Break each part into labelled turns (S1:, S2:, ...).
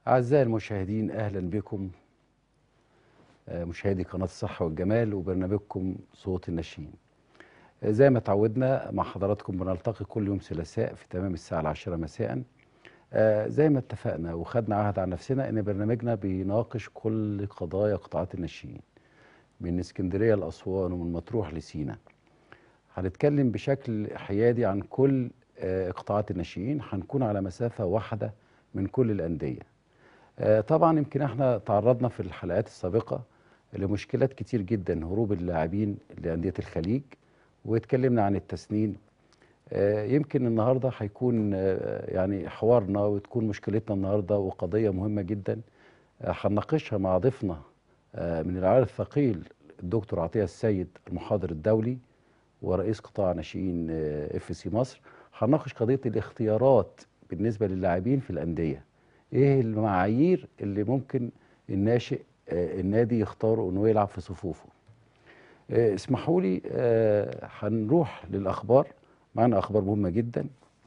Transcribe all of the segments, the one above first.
S1: أعزائي المشاهدين أهلا بكم آه، مشاهدي قناة الصحة والجمال وبرنامجكم صوت الناشئين آه، زي ما تعودنا مع حضراتكم بنلتقي كل يوم ثلاثاء في تمام الساعة العاشرة مساء آه، زي ما اتفقنا وخدنا عهد على نفسنا ان برنامجنا بيناقش كل قضايا قطاعات الناشئين من اسكندرية لأسوان ومن مطروح لسينا هنتكلم بشكل حيادي عن كل آه، قطاعات الناشئين هنكون على مسافة واحدة من كل الأندية آه، طبعا يمكن احنا تعرضنا في الحلقات السابقة لمشكلات كتير جدا هروب اللاعبين لأندية الخليج واتكلمنا عن التسنين آه، يمكن النهارده هيكون آه، يعني حوارنا وتكون مشكلتنا النهارده وقضية مهمة جدا آه، هنناقشها مع ضيفنا آه، من العيار الثقيل الدكتور عطية السيد المحاضر الدولي ورئيس قطاع ناشئين اف سي مصر هنناقش قضية الاختيارات بالنسبة للاعبين في الأندية ايه المعايير اللي ممكن الناشئ آه، النادي يختاره انه يلعب في صفوفه آه، اسمحوا لي آه، هنروح للاخبار معانا اخبار مهمه جدا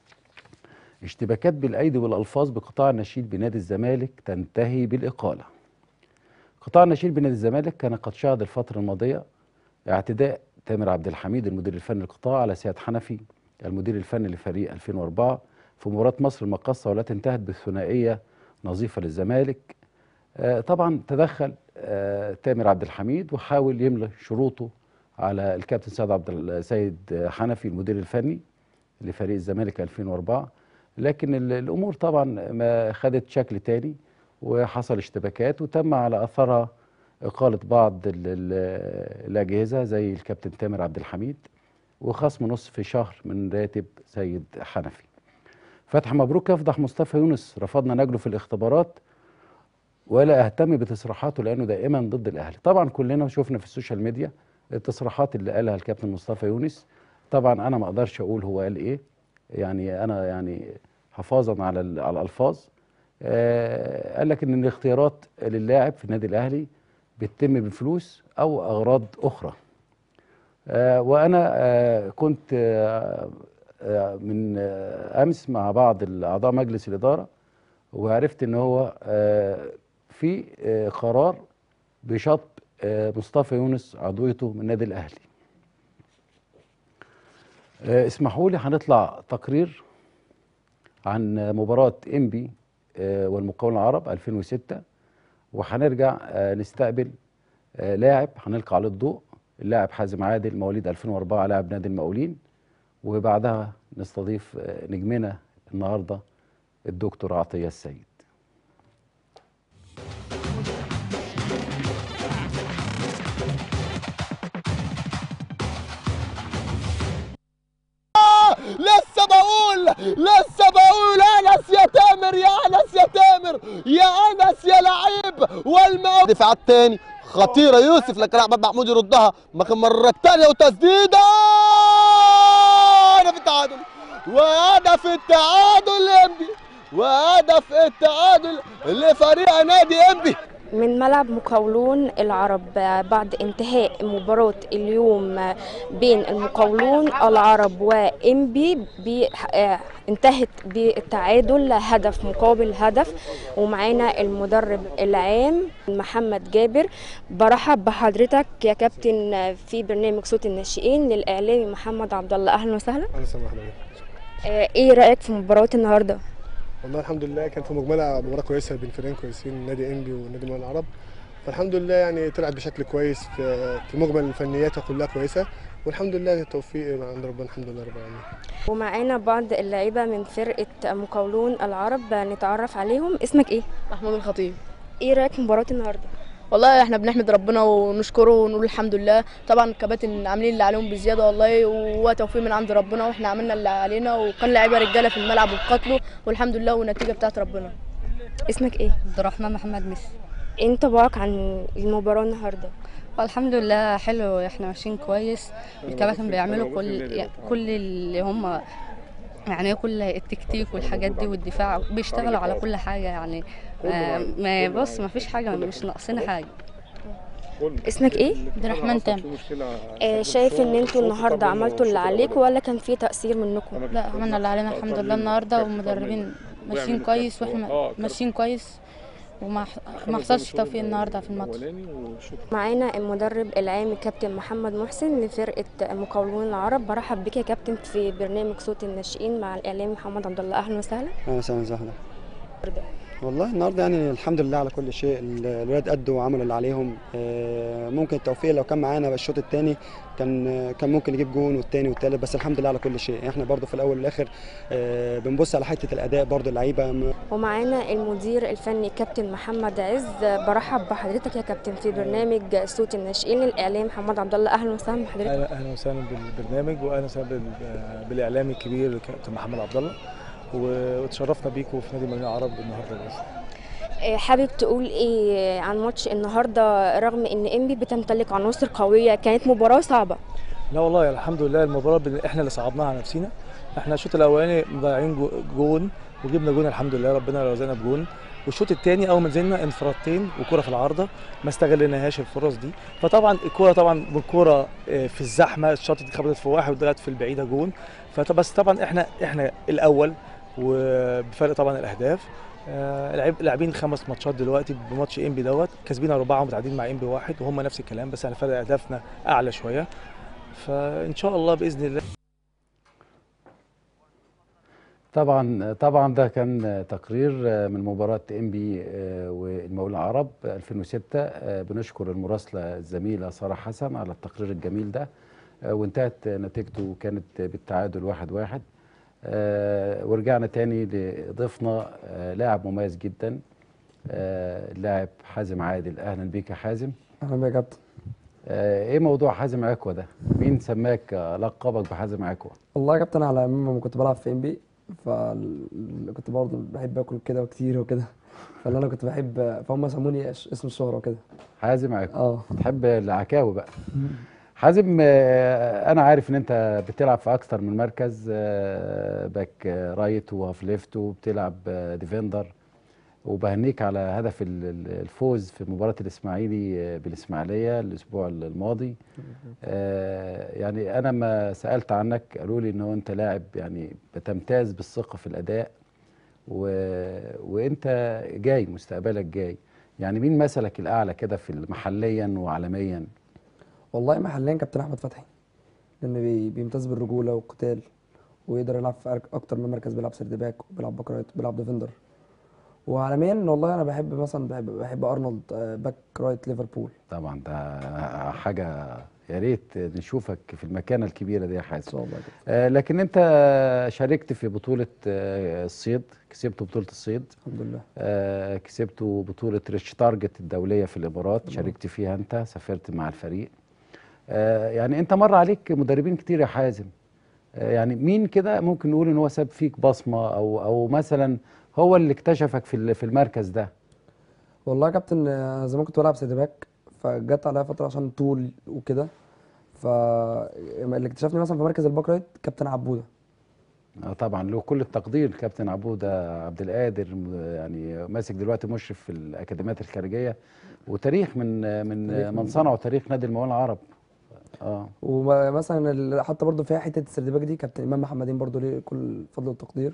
S1: اشتباكات بالايدي والالفاظ بقطاع الناشئين بنادي الزمالك تنتهي بالاقاله قطاع الناشئين بنادي الزمالك كان قد شهد الفتره الماضيه اعتداء تامر عبد الحميد المدير الفني للقطاع على سياد حنفي المدير الفني لفريق 2004 في مباراه مصر المقاصه والتي انتهت بالثنائيه نظيفه للزمالك آه، طبعا تدخل آه، تامر عبد الحميد وحاول يملى شروطه على الكابتن سيد عبد ال- سيد حنفي المدير الفني لفريق الزمالك 2004 لكن ال- الامور طبعا ما خدت شكل تاني وحصل اشتباكات وتم على اثرها اقاله بعض ال- ال- الاجهزه زي الكابتن تامر عبد الحميد وخصم نصف شهر من راتب سيد حنفي فتح مبروك يفضح مصطفى يونس رفضنا نجله في الاختبارات ولا اهتم بتصريحاته لانه دائما ضد الاهلي طبعا كلنا شفنا في السوشيال ميديا التصريحات اللي قالها الكابتن مصطفى يونس طبعا انا ما اقدرش اقول هو قال ايه يعني انا يعني حفاظا على ال- على الالفاظ آه قال لك ان الاختيارات للاعب في النادي الاهلي بتتم بفلوس او اغراض اخرى آه وانا آه كنت آه آه من آه امس مع بعض اعضاء مجلس الاداره وعرفت ان هو آه في آه قرار بشطب آه مصطفى يونس عضويته من النادي الاهلي آه اسمحوا لي هنطلع تقرير عن مباراة انبي آه والمقاولون العرب 2006 وهنرجع آه نستقبل آه لاعب هنلقى عليه الضوء اللاعب حازم عادل مواليد 2004 لاعب نادي المقاولين وبعدها نستضيف آه نجمنا النهارده الدكتور عطية السيد
S2: لسه بقول لسه بقول انس يا تامر يا انس يا تامر يا انس يا لعيب والمقاول دفاعات تاني خطيره يوسف لكن احمد محمود يردها مكان مره تانيه وتسديده هدف التعادل وهدف التعادل لانبي وهدف التعادل لفريق نادي انبي
S3: من ملعب مقاولون العرب بعد انتهاء مباراة اليوم بين المقاولون العرب وإنبي بي- آه، انتهت بالتعادل هدف مقابل هدف ومعانا المدرب العام محمد جابر برحب بحضرتك يا كابتن في برنامج صوت الناشئين للإعلامي محمد عبد الله أهلا وسهلا
S4: انا سامح لك
S3: آه، إيه رأيك في مباراة النهاردة؟
S4: والله الحمد لله كانت في مجملها مباراه كويسه بين فريقين كويسين نادي انبي ونادي مال العرب فالحمد لله يعني طلعت بشكل كويس في في مجمل فنياتها كلها كويسه والحمد لله التوفيق من عند ربنا الحمد لله رب العالمين
S3: ومعانا بعض اللعيبة من فرقة مقاولون العرب نتعرف عليهم اسمك إيه؟
S5: محمود الخطيب
S3: ايه رايك في مباراه النهارده
S5: والله احنا بنحمد ربنا ونشكره ونقول الحمد لله طبعا الكباتن عاملين اللي عليهم بزياده والله وهو توفيق من عند ربنا واحنا عملنا اللي علينا وكان لعيبه رجاله في الملعب وقتلوا والحمد لله والنتيجه بتاعت ربنا
S3: اسمك ايه
S6: عبد الرحمن محمد ميسي
S3: ايه انطباعك عن المباراه النهارده
S6: والحمد لله حلو احنا ماشيين كويس الكباتن بيعملوا كل كل اللي هم يعني كل التكتيك والحاجات دي والدفاع بيشتغلوا على كل حاجه يعني آه، ما بص ما فيش حاجه مش ناقصين حاجه
S3: اسمك ايه
S6: عبد الرحمن تامر
S3: آه شايف ان انتوا النهارده عملتوا اللي عليكم ولا كان في تقصير منكم
S6: لا عملنا اللي علينا الحمد لله النهارده والمدربين ماشيين كويس واحنا ماشيين كويس وما ما حصلش توفيق النهارده في الماتش
S3: معانا المدرب العام كابتن محمد محسن لفرقه مقاولون العرب برحب بك يا كابتن في برنامج صوت الناشئين مع الاعلامي محمد عبد الله اهلا وسهلا
S7: اهلا وسهلا وسهلا والله النهارده يعني الحمد لله على كل شيء ال- الولاد أدوا وعملوا اللي عليهم آه، ممكن التوفيق لو كان معانا الشوط الثاني كان كان ممكن يجيب جون والثاني والثالث بس الحمد لله على كل شيء احنا برضو في الاول والاخر آه، بنبص على حته الاداء برضو اللعيبه م-
S3: ومعانا المدير الفني كابتن محمد عز برحب بحضرتك يا كابتن في برنامج صوت الناشئين للاعلام محمد عبد الله اهلا وسهلا بحضرتك
S8: اهلا اهلا وسهلا بالبرنامج واهلا وسهلا بال- بالاعلامي الكبير كابتن محمد عبد الله و- وتشرفنا بيكم في نادي مدينه العرب النهارده بس
S3: آه، حابب تقول ايه عن ماتش النهارده رغم ان انبي بتمتلك عناصر قويه كانت مباراه صعبه
S8: لا والله الحمد لله المباراه بن- احنا اللي صعدناها على نفسنا احنا الشوط الاولاني مضيعين جو- جون وجبنا جون الحمد لله ربنا رزقنا بجون والشوط الثاني اول ما نزلنا انفرادتين وكره في العارضه ما استغلناهاش الفرص دي فطبعا الكره طبعا بالكره آه، في الزحمه الشوط دي خبطت في واحد وطلعت في البعيده جون فبس طبعا احنا احنا الاول وبفرق طبعا الاهداف آه، لعب لاعبين خمس ماتشات دلوقتي بماتش انبي دوت كاسبين اربعه ومتعادلين مع انبي واحد وهم نفس الكلام بس احنا فرق اهدافنا اعلى شويه فان شاء الله باذن الله
S1: طبعا طبعا ده كان تقرير من مباراة ام بي والمولى العرب 2006 آه، بنشكر المراسلة الزميلة سارة حسن على التقرير الجميل ده آه، وانتهت نتيجته كانت بالتعادل واحد واحد آه، ورجعنا تاني لضيفنا آه، لاعب مميز جدا آه، اللاعب حازم عادل اهلا بيك يا حازم
S9: اهلا بيك يا كابتن
S1: آه، ايه موضوع حازم عكوة ده مين سماك آه، لقبك بحازم عكوة
S9: والله يا كابتن على لما كنت بلعب في ام بي فكنت برضه بحب اكل كده كتير وكده فاللي انا كنت بحب فهم سموني اش- اسم الشهرة وكده
S1: حازم عكوة
S9: اه
S1: بتحب العكاوي بقى حازم آه، انا عارف ان انت بتلعب في اكتر من مركز آه، باك آه، رايت وهاف ليفت وبتلعب آه، ديفندر وبهنيك على هدف ال- ال- الفوز في مباراة الاسماعيلي آه، بالاسماعيلية الاسبوع الماضي آه، يعني انا ما سألت عنك قالوا لي ان هو انت لاعب يعني بتمتاز بالثقة في الاداء و... وانت جاي مستقبلك جاي يعني مين مثلك الاعلى كده في محليا وعالميا
S9: والله محليا كابتن احمد فتحي لان بي- بيمتاز بالرجولة والقتال ويقدر يلعب في أرك- اكتر من مركز بيلعب سيرد باك وبيلعب باك رايت وبيلعب ديفندر وعالميا والله انا بحب مثلا بحب, بحب ارنولد آه، باك رايت ليفربول
S1: طبعا ده حاجة يا ريت نشوفك في المكانة الكبيرة دي يا
S9: ان
S1: حازم
S9: شاء الله كده
S1: آه لكن انت شاركت في بطولة آه الصيد كسبت بطولة الصيد
S9: الحمد لله
S1: آه كسبت بطولة ريتش تارجت الدولية في الإمارات شاركت فيها انت سافرت مع الفريق آه يعني انت مر عليك مدربين كتير يا حازم آه يعني مين كده ممكن نقول ان هو ساب فيك بصمة او او مثلا هو اللي اكتشفك في ال- في المركز ده
S9: والله يا كابتن آه، زمان كنت بلعب سيرد باك فجت عليا فتره عشان طول وكده فاللي اكتشفني مثلا في مركز الباك رايت كابتن عبوده
S1: آه طبعا له كل التقدير كابتن عبودة عبد القادر م- يعني ماسك دلوقتي مشرف في الأكاديميات الخارجية وتاريخ من من
S9: تاريخ
S1: من
S9: من-
S1: صنعوا تاريخ نادي المقاولين العرب اه
S9: ومثلا ال- حتى برضه فيها حته السيرد باك دي كابتن امام محمدين برضه ليه كل الفضل والتقدير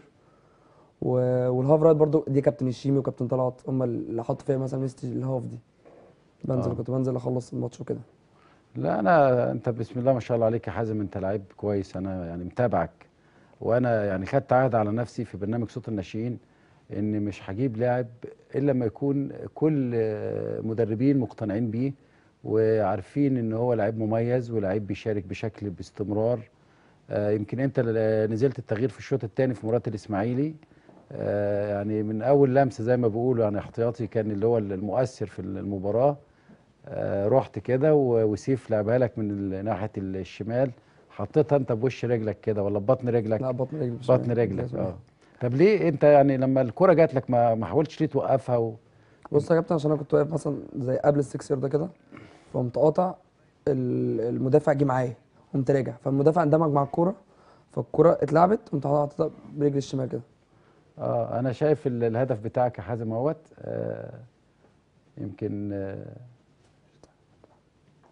S9: و- والهاف رايت برضه دي كابتن الشيمي وكابتن طلعت هم اللي حطوا فيها مثلا ميزه الهاف دي بنزل
S1: آه.
S9: كنت بنزل اخلص الماتش وكده
S1: لا انا انت بسم الله ما شاء الله عليك يا حازم انت لعيب كويس انا يعني متابعك وانا يعني خدت عهد على نفسي في برنامج صوت الناشئين ان مش هجيب لاعب الا لما يكون كل آه، مدربين مقتنعين بيه وعارفين ان هو لعيب مميز ولعيب بيشارك بشكل باستمرار آه، يمكن انت اللي نزلت التغيير في الشوط الثاني في مباراه الاسماعيلي آه، يعني من اول لمسه زي ما بيقولوا يعني احتياطي كان اللي هو المؤثر في المباراه آه، رحت كده و- وسيف لعبها لك من ال- ناحيه الشمال حطيتها انت بوش رجلك كده ولا ببطن رجلك
S9: لا بطن رجلي بشمال.
S1: بطن رجلك
S9: بشمال.
S1: اه طب ليه انت يعني لما الكرة جات لك ما ما حاولتش ليه توقفها و...
S9: بص يا كابتن عشان انا كنت واقف مثلا زي قبل السكس يارده كده فقمت قاطع ال- المدافع جه معايا قمت راجع فالمدافع اندمج مع الكوره فالكوره اتلعبت قمت حاططها برجلي الشمال كده
S1: اه انا شايف ال- الهدف بتاعك يا حازم اهوت آه يمكن آه,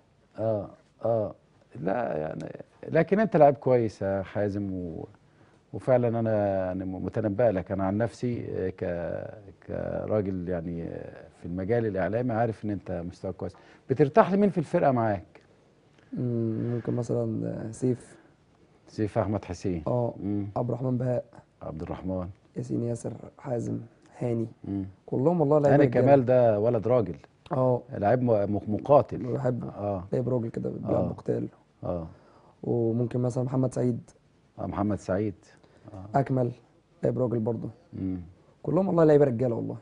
S1: اه اه لا يعني لكن انت لعيب كويس يا حازم و... وفعلا انا يعني متنبأ لك انا عن نفسي آه، ك كراجل يعني آه، في المجال الاعلامي عارف ان انت مستوى كويس بترتاح لمين في الفرقه معاك
S9: مم، ممكن مثلا آه، سيف
S1: سيف احمد حسين
S9: اه
S1: مم.
S9: عبد الرحمن بهاء
S1: عبد الرحمن
S9: ياسين ياسر حازم هاني
S1: مم.
S9: كلهم والله لعيبه
S1: هاني
S9: رجالة.
S1: كمال ده ولد راجل
S9: اه
S1: لعيب م- مقاتل
S9: بحبه
S1: اه
S9: لعيب راجل كده بيلعب
S1: آه.
S9: بقتال
S1: اه
S9: وممكن مثلا محمد سعيد
S1: آه، محمد سعيد اه
S9: اكمل لعيب راجل برضه
S1: مم.
S9: كلهم والله لعيبه رجاله والله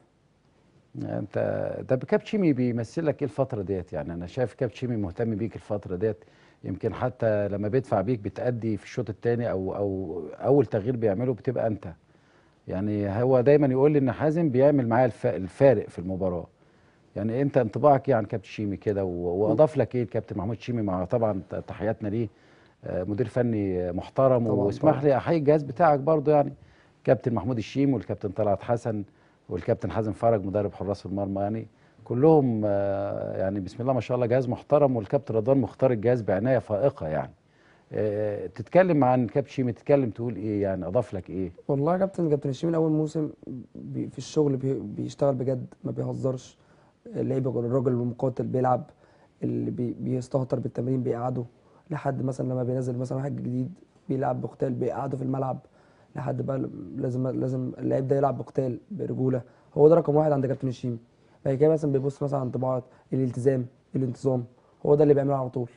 S1: انت ده كابتشيمي بيمثل لك ايه الفتره ديت يعني انا شايف كابتشيمي مهتم بيك الفتره ديت يمكن حتى لما بيدفع بيك بتأدي في الشوط الثاني او او اول تغيير بيعمله بتبقى انت يعني هو دايما يقول لي ان حازم بيعمل معايا الف- الفارق في المباراه يعني انت انطباعك ايه عن كابتن شيمي كده و- واضاف لك ايه الكابتن محمود شيمي مع طبعا ت- تحياتنا ليه آه، مدير فني محترم
S9: طبعاً،
S1: واسمح
S9: طبعاً.
S1: لي احيي الجهاز بتاعك برضو يعني كابتن محمود الشيم والكابتن طلعت حسن والكابتن حازم فرج مدرب حراس المرمى يعني كلهم آه، يعني بسم الله ما شاء الله جهاز محترم والكابتن رضوان مختار الجهاز بعنايه فائقه يعني آه، تتكلم عن كابتن شيمي تتكلم تقول ايه يعني اضاف لك ايه
S9: والله يا كابتن كابتن الشيمين اول موسم بي في الشغل بي بيشتغل بجد ما بيهزرش اللعيبه الراجل المقاتل بيلعب اللي بي بيستهتر بالتمرين بيقعده لحد مثلا لما بينزل مثلا واحد جديد بيلعب بقتال بيقعده في الملعب لحد بقى لازم لازم اللعيب ده يلعب بقتال برجوله هو ده رقم واحد عند كابتن الشيمي بعد كده مثلا بيبص مثلا على انطباعات الالتزام الانتظام هو ده اللي بيعمله على طول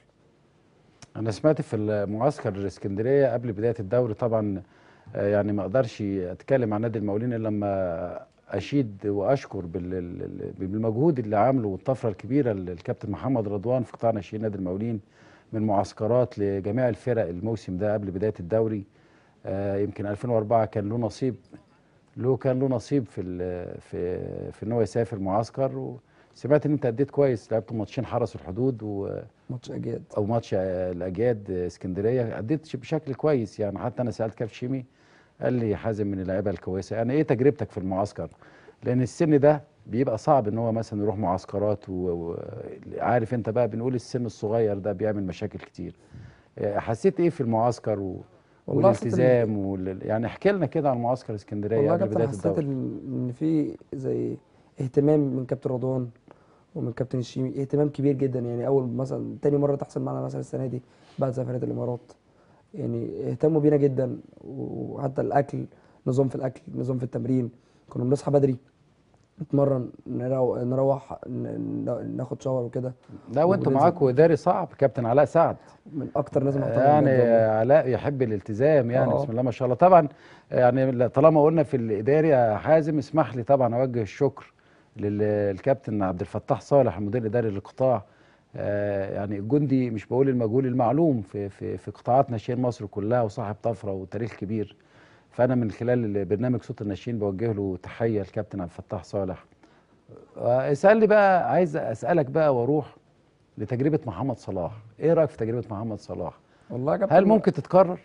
S1: انا سمعت في المعسكر الاسكندريه قبل بدايه الدوري طبعا آه، يعني ما اقدرش اتكلم عن نادي المقاولين الا لما اشيد واشكر بال- ال- بالمجهود اللي عامله والطفره الكبيره اللي الكابتن محمد رضوان في قطاع ناشئين نادي المقاولين من معسكرات لجميع الفرق الموسم ده قبل بدايه الدوري آه، يمكن 2004 كان له نصيب له كان له نصيب في ال- في في ان هو يسافر معسكر وسمعت ان انت اديت كويس لعبت ماتشين حرس الحدود و
S9: ماتش اجياد
S1: او ماتش آه، الاجياد آه، اسكندريه اديت بشكل كويس يعني حتى انا سالت كابتن شيمي قال لي حازم من اللعيبه الكويسه يعني ايه تجربتك في المعسكر لان السن ده بيبقى صعب ان هو مثلا يروح معسكرات وعارف انت بقى بنقول السن الصغير ده بيعمل مشاكل كتير آه، حسيت ايه في المعسكر و...
S9: والله حسيت إن-
S1: والالتزام وال... يعني احكي لنا كده عن معسكر اسكندريه
S9: والله يا
S1: قبل
S9: كابتن
S1: بدايه
S9: حسيت
S1: الدوري
S9: ان إن في زي اهتمام من كابتن رضوان ومن كابتن الشيمي اهتمام كبير جدا يعني اول مثلا تاني مره تحصل معانا مثلا السنه دي بعد سفريه الامارات يعني اهتموا بينا جدا وحتى الاكل نظام في الاكل نظام في التمرين كنا بنصحى بدري نتمرن نرو- نروح ن- ن- ناخد شاور وكده
S1: لا وانتوا
S9: وبننزل.
S1: معاكوا اداري صعب كابتن علاء سعد
S9: من اكتر ناس محترمه
S1: يعني
S9: بجد والله.
S1: علاء يحب الالتزام يعني
S9: آه.
S1: بسم الله ما شاء الله طبعا يعني لا- طالما قلنا في الاداري يا حازم اسمح لي طبعا اوجه الشكر للكابتن عبد الفتاح صالح المدير الاداري للقطاع آه، يعني الجندي مش بقول المجهول المعلوم في في في قطاعات ناشئين مصر كلها وصاحب طفره وتاريخ كبير فانا من خلال برنامج صوت الناشئين بوجه له تحيه الكابتن عبد الفتاح صالح آه، اسالني بقى عايز اسالك بقى واروح لتجربه محمد صلاح ايه رايك في تجربه محمد صلاح
S9: والله يا كابتن
S1: هل ممكن تتكرر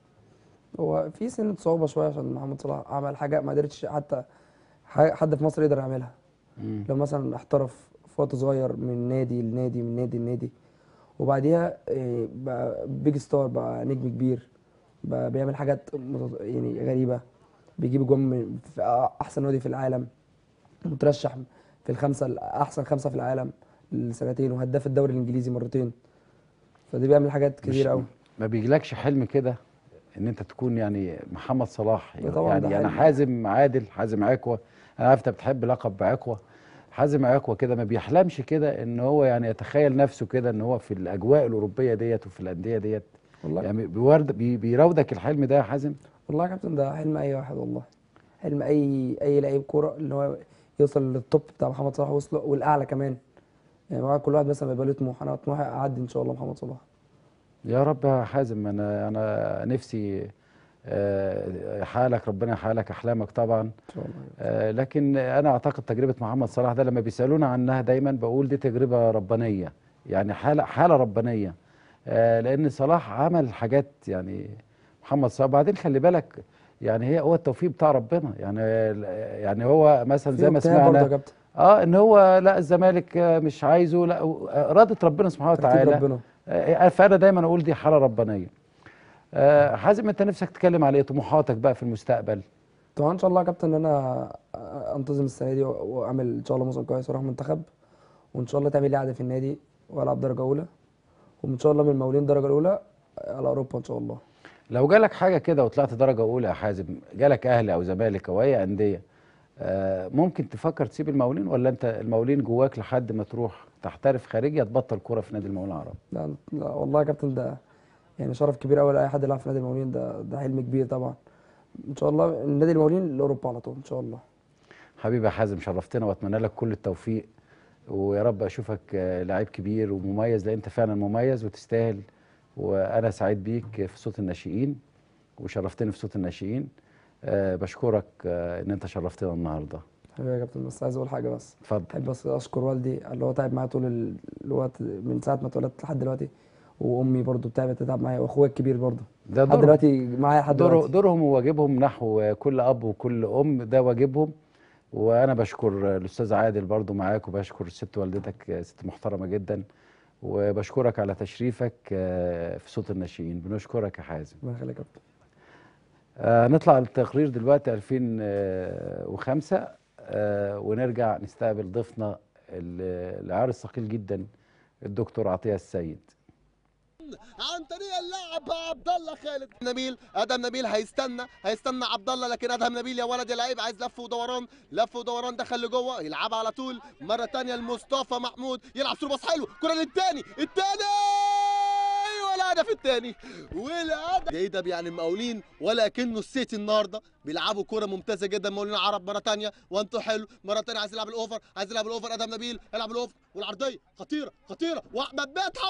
S9: هو في سنة صعوبة شوية عشان محمد صلاح عمل حاجة ما قدرتش حتى ح- حد في مصر يقدر يعملها
S1: مم.
S9: لو مثلا احترف في وقت صغير من نادي لنادي من نادي لنادي وبعديها إيه، بقى بيج ستار بقى نجم كبير بقى بيعمل حاجات مت- يعني غريبة بيجيب اجوان من- في احسن نادي في العالم مترشح في الخمسة احسن خمسة في العالم لسنتين وهداف الدوري الانجليزي مرتين فدي بيعمل حاجات كتير قوي
S1: ما بيجيلكش حلم كده ان انت تكون يعني محمد صلاح
S9: ده طبعاً ده
S1: يعني انا
S9: حلم.
S1: حازم عادل حازم عكوه انا عارف انت بتحب لقب عكوه حازم عكوه كده ما بيحلمش كده ان هو يعني يتخيل نفسه كده ان هو في الاجواء الاوروبيه ديت وفي الانديه ديت
S9: والله
S1: يعني بيورد بي بيراودك الحلم ده يا حازم
S9: والله يا كابتن ده حلم اي واحد والله حلم اي اي لعيب كوره اللي هو يوصل للتوب بتاع محمد صلاح وصله والاعلى كمان يعني هو كل واحد مثلا بيبقى له طموح انا طموحي اعدي ان شاء الله محمد صلاح
S1: يا رب يا حازم انا انا نفسي آه، يحقق ربنا يحقق احلامك طبعا
S9: ان شاء الله
S1: آه، لكن انا اعتقد تجربه محمد صلاح ده لما بيسالونا عنها دايما بقول دي تجربه ربانيه يعني حاله حاله ربانيه آه، لان صلاح عمل حاجات يعني محمد صلاح بعدين خلي بالك يعني هي هو التوفيق بتاع ربنا يعني يعني هو مثلا زي ما
S9: في اجتهاد برضه يا
S1: سمعنا
S9: كابتن
S1: اه ان هو لا الزمالك آه، مش عايزه لا اراده ربنا سبحانه
S9: ترتيب
S1: وتعالى
S9: ربنا
S1: آه، فانا دايما اقول دي حاله ربانيه آه، حازم انت نفسك تتكلم على ايه طموحاتك بقى في المستقبل
S9: طبعا ان شاء الله يا كابتن ان انا انتظم السنه دي و- واعمل ان شاء الله موسم كويس واروح منتخب وان شاء الله تعمل لي قعده في النادي والعب درجه اولى وان شاء الله من المقاولين درجه الاولى على اوروبا ان شاء الله
S1: لو جالك حاجه كده وطلعت درجه اولى يا حازم جالك اهلي او زمالك او اي انديه آه، ممكن تفكر تسيب المقاولين ولا انت المقاولين جواك لحد ما تروح تحترف خارجي يا تبطل كوره في نادي المقاولين العرب
S9: لا, لا والله يا كابتن ده يعني شرف كبير قوي لاي حد يلعب في نادي المقاولين ده ده حلم كبير طبعا ان شاء الله نادي المقاولين لاوروبا على طول ان شاء الله
S1: حبيبي يا حازم شرفتنا واتمنى لك كل التوفيق ويا رب اشوفك آه، لعيب كبير ومميز لان انت فعلا مميز وتستاهل وانا سعيد بيك في صوت الناشئين وشرفتني في صوت الناشئين أه بشكرك أه ان انت شرفتنا النهارده
S9: حبيبي يا كابتن بس عايز اقول حاجه بس
S1: اتفضل
S9: احب بس اشكر والدي اللي هو تعب معايا طول ال- الوقت من ساعه ما اتولدت لحد دلوقتي وامي برضو تعبت تتعب معايا واخويا الكبير برضو
S1: ده
S9: لحد
S1: دورهم.
S9: دلوقتي معايا لحد
S1: دور
S9: دلوقتي
S1: دورهم وواجبهم نحو كل اب وكل ام ده واجبهم وانا بشكر الاستاذ عادل برضو معاك وبشكر ست والدتك ست محترمه جدا وبشكرك على تشريفك آه، في صوت الناشئين بنشكرك يا حازم
S9: الله يخليك يا كابتن
S1: آه نطلع التقرير دلوقتي 2005 آه ونرجع نستقبل ضيفنا ال- العار الثقيل جدا الدكتور عطيه السيد
S2: عن طريق اللاعب عبد الله خالد نبيل ادم نبيل هيستنى هيستنى عبد الله لكن ادهم نبيل يا ولد يا لعيب عايز لف ودوران لف ودوران دخل لجوه يلعبها على طول مره تانية لمصطفى محمود يلعب ثرو باص حلو كره للتاني التاني والهدف التاني والهدف ايه ده يعني المقاولين ولكنه السيتي النهارده بيلعبوا كوره ممتازه جدا مقاولين العرب مره تانية وانتو حلو مره تانية عايز يلعب الاوفر عايز يلعب الاوفر ادم نبيل يلعب الاوفر والعرضيه خطيره خطيره واحمد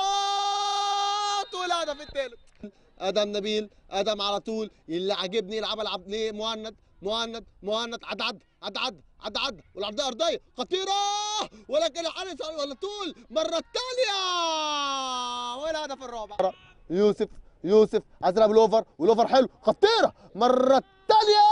S2: مدحت والهدف الثالث ادم نبيل ادم على طول اللي عاجبني يلعب العب ليه مهند مهند مهند عد عد عد عد عد عد والعرضيه ارضيه خطيره ولكن الحارس على طول مره ثانيه والهدف الرابع يوسف يوسف عايز يلعب الاوفر والاوفر حلو خطيره مره ثانيه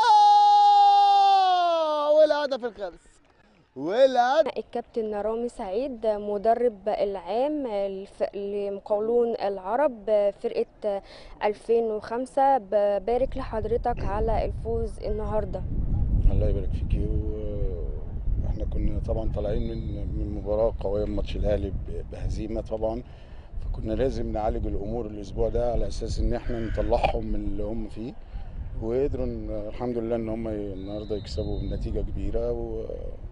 S2: والهدف الخامس والهدف
S3: الكابتن رامي سعيد مدرب العام الف- لمقاولون العرب فرقة 2005 ببارك لحضرتك على الفوز النهارده
S10: الله يبارك فيكي واحنا كنا طبعا طالعين من من مباراه قويه ماتش الاهلي ب- بهزيمه طبعا فكنا لازم نعالج الامور الاسبوع ده على اساس ان احنا نطلعهم من اللي هم فيه وقدروا إن- الحمد لله ان هم ي- النهارده يكسبوا بنتيجه كبيره و-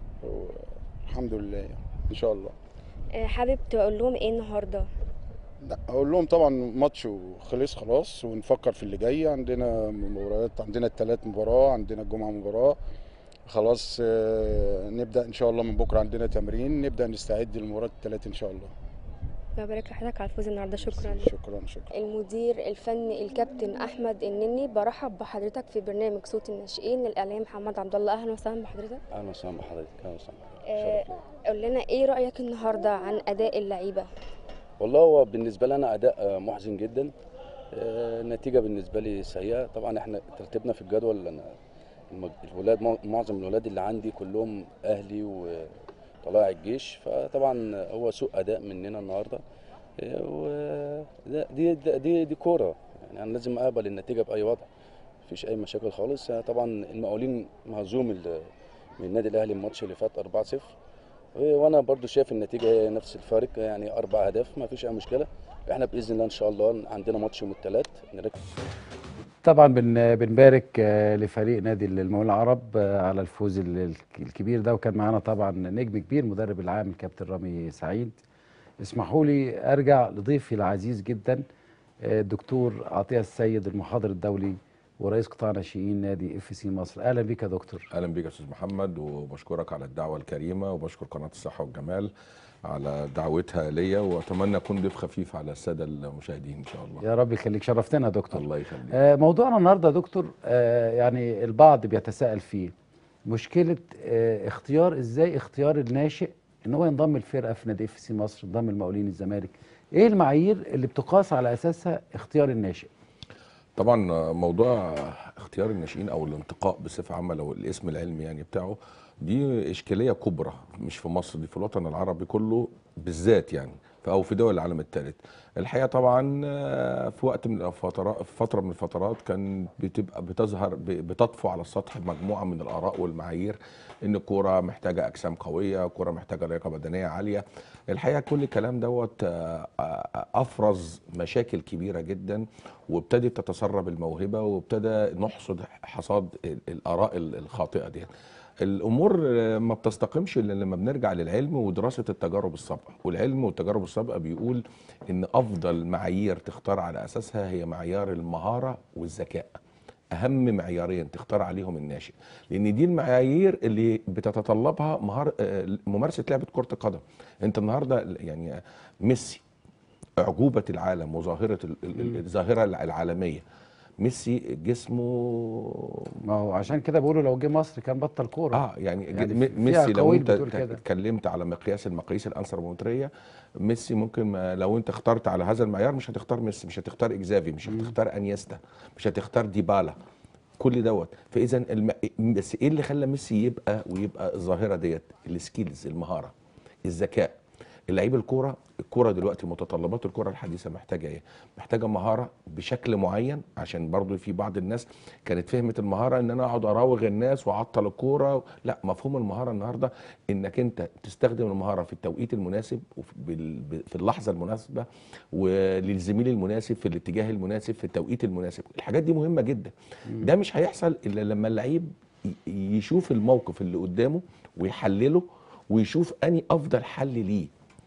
S10: والحمد لله يعني ان شاء الله
S3: آه، حابب تقول لهم ايه النهارده
S10: لا اقول لهم طبعا ماتش وخلص خلاص ونفكر في اللي جاي عندنا مباريات عندنا الثلاث مباراه عندنا الجمعه مباراه خلاص آه، نبدا ان شاء الله من بكره عندنا تمرين نبدا نستعد للمباراه الثلاث ان شاء الله
S3: ببارك لحضرتك على الفوز النهارده شكرا
S10: شكرا شكرا
S3: المدير الفني الكابتن احمد النني برحب بحضرتك في برنامج صوت الناشئين للاعلام محمد عبد الله اهلا وسهلا بحضرتك
S11: اهلا وسهلا بحضرتك اهلا وسهلا
S3: آه، قول لنا ايه رايك النهارده عن اداء اللعيبه
S11: والله هو بالنسبه لي انا اداء آه، محزن جدا آه، النتيجه بالنسبه لي سيئه طبعا احنا ترتيبنا في الجدول انا المج- الولاد مع- معظم الولاد اللي عندي كلهم اهلي وطلائع الجيش فطبعا هو سوء اداء مننا النهارده آه، و- ده- دي دي دي, دي كوره يعني انا لازم اقبل النتيجه باي وضع مفيش اي مشاكل خالص آه، طبعا المقاولين مهزوم ال- من النادي الاهلي الماتش اللي فات 4-0 وانا برضو شايف النتيجه هي نفس الفارق يعني اربع اهداف ما فيش اي مشكله احنا باذن الله ان شاء الله عندنا ماتش يوم الثلاث نركز
S1: طبعا بن بنبارك آه، لفريق نادي المقاولين العرب آه، على الفوز ال- ال- الكبير ده وكان معانا طبعا نجم كبير مدرب العام الكابتن رامي سعيد اسمحوا لي ارجع لضيفي العزيز جدا آه، الدكتور عطيه السيد المحاضر الدولي ورئيس قطاع ناشئين نادي اف سي مصر اهلا بك يا دكتور
S12: اهلا بيك يا استاذ محمد وبشكرك على الدعوه الكريمه وبشكر قناه الصحه والجمال على دعوتها ليا واتمنى اكون ضيف خفيف على الساده المشاهدين ان شاء الله
S1: يا رب يخليك شرفتنا يا دكتور
S12: الله يخليك
S1: آه، موضوعنا النهارده يا دكتور آه، يعني البعض بيتساءل فيه مشكله آه، اختيار ازاي اختيار الناشئ ان هو ينضم الفرقه في نادي اف سي مصر ينضم المقاولين الزمالك ايه المعايير اللي بتقاس على اساسها اختيار الناشئ
S12: طبعا موضوع اختيار الناشئين او الانتقاء بصفه عامه لو الاسم العلمي يعني بتاعه دي اشكاليه كبرى مش في مصر دي في الوطن العربي كله بالذات يعني او في دول العالم الثالث الحقيقه طبعا آه، في وقت من الفترات في فتره من الفترات كان بتبقى بتظهر ب- بتطفو على السطح مجموعه من الاراء والمعايير ان الكوره محتاجه اجسام قويه كوره محتاجه لياقه بدنيه عاليه الحقيقه كل الكلام دوت آه، آه، افرز مشاكل كبيره جدا وابتدت تتسرب الموهبه وابتدى نحصد حصاد ال- الاراء ال- الخاطئه دي الامور آه، ما بتستقيمش الا لما بنرجع للعلم ودراسه التجارب السابقه والعلم والتجارب السابقه بيقول ان افضل معايير تختار على اساسها هي معيار المهاره والذكاء اهم معيارين تختار عليهم الناشئ لان دي المعايير اللي بتتطلبها مهار آه، ممارسه لعبه كره القدم انت النهارده يعني ميسي اعجوبه العالم وظاهره ال- ال- ال- الظاهره العالميه ميسي جسمه
S1: ما هو عشان كده بيقولوا لو جه مصر كان بطل كوره
S12: اه يعني,
S1: يعني
S12: يعني
S1: في-
S12: ميسي
S1: فيها
S12: لو
S1: قوائل
S12: انت
S1: بتقول كده.
S12: اتكلمت على مقياس المقاييس الانثروبومتريه ميسي ممكن ما لو انت اخترت على هذا المعيار مش هتختار ميسي مش هتختار اكزافي مش هتختار انيستا مش هتختار ديبالا كل دوت فاذا الم... بس ايه اللي خلى ميسي يبقى ويبقى الظاهره ديت السكيلز المهاره الذكاء اللعيب الكوره الكوره دلوقتي متطلبات الكوره الحديثه محتاجه ايه محتاجه مهاره بشكل معين عشان برضو في بعض الناس كانت فهمت المهاره ان انا اقعد اراوغ الناس واعطل الكوره لا مفهوم المهاره النهارده انك انت تستخدم المهاره في التوقيت المناسب وفي بال- ب- في اللحظه المناسبه وللزميل المناسب في الاتجاه المناسب في التوقيت المناسب الحاجات دي مهمه جدا ده مش هيحصل الا لما اللعيب ي- يشوف الموقف اللي قدامه ويحلله ويشوف اني افضل حل ليه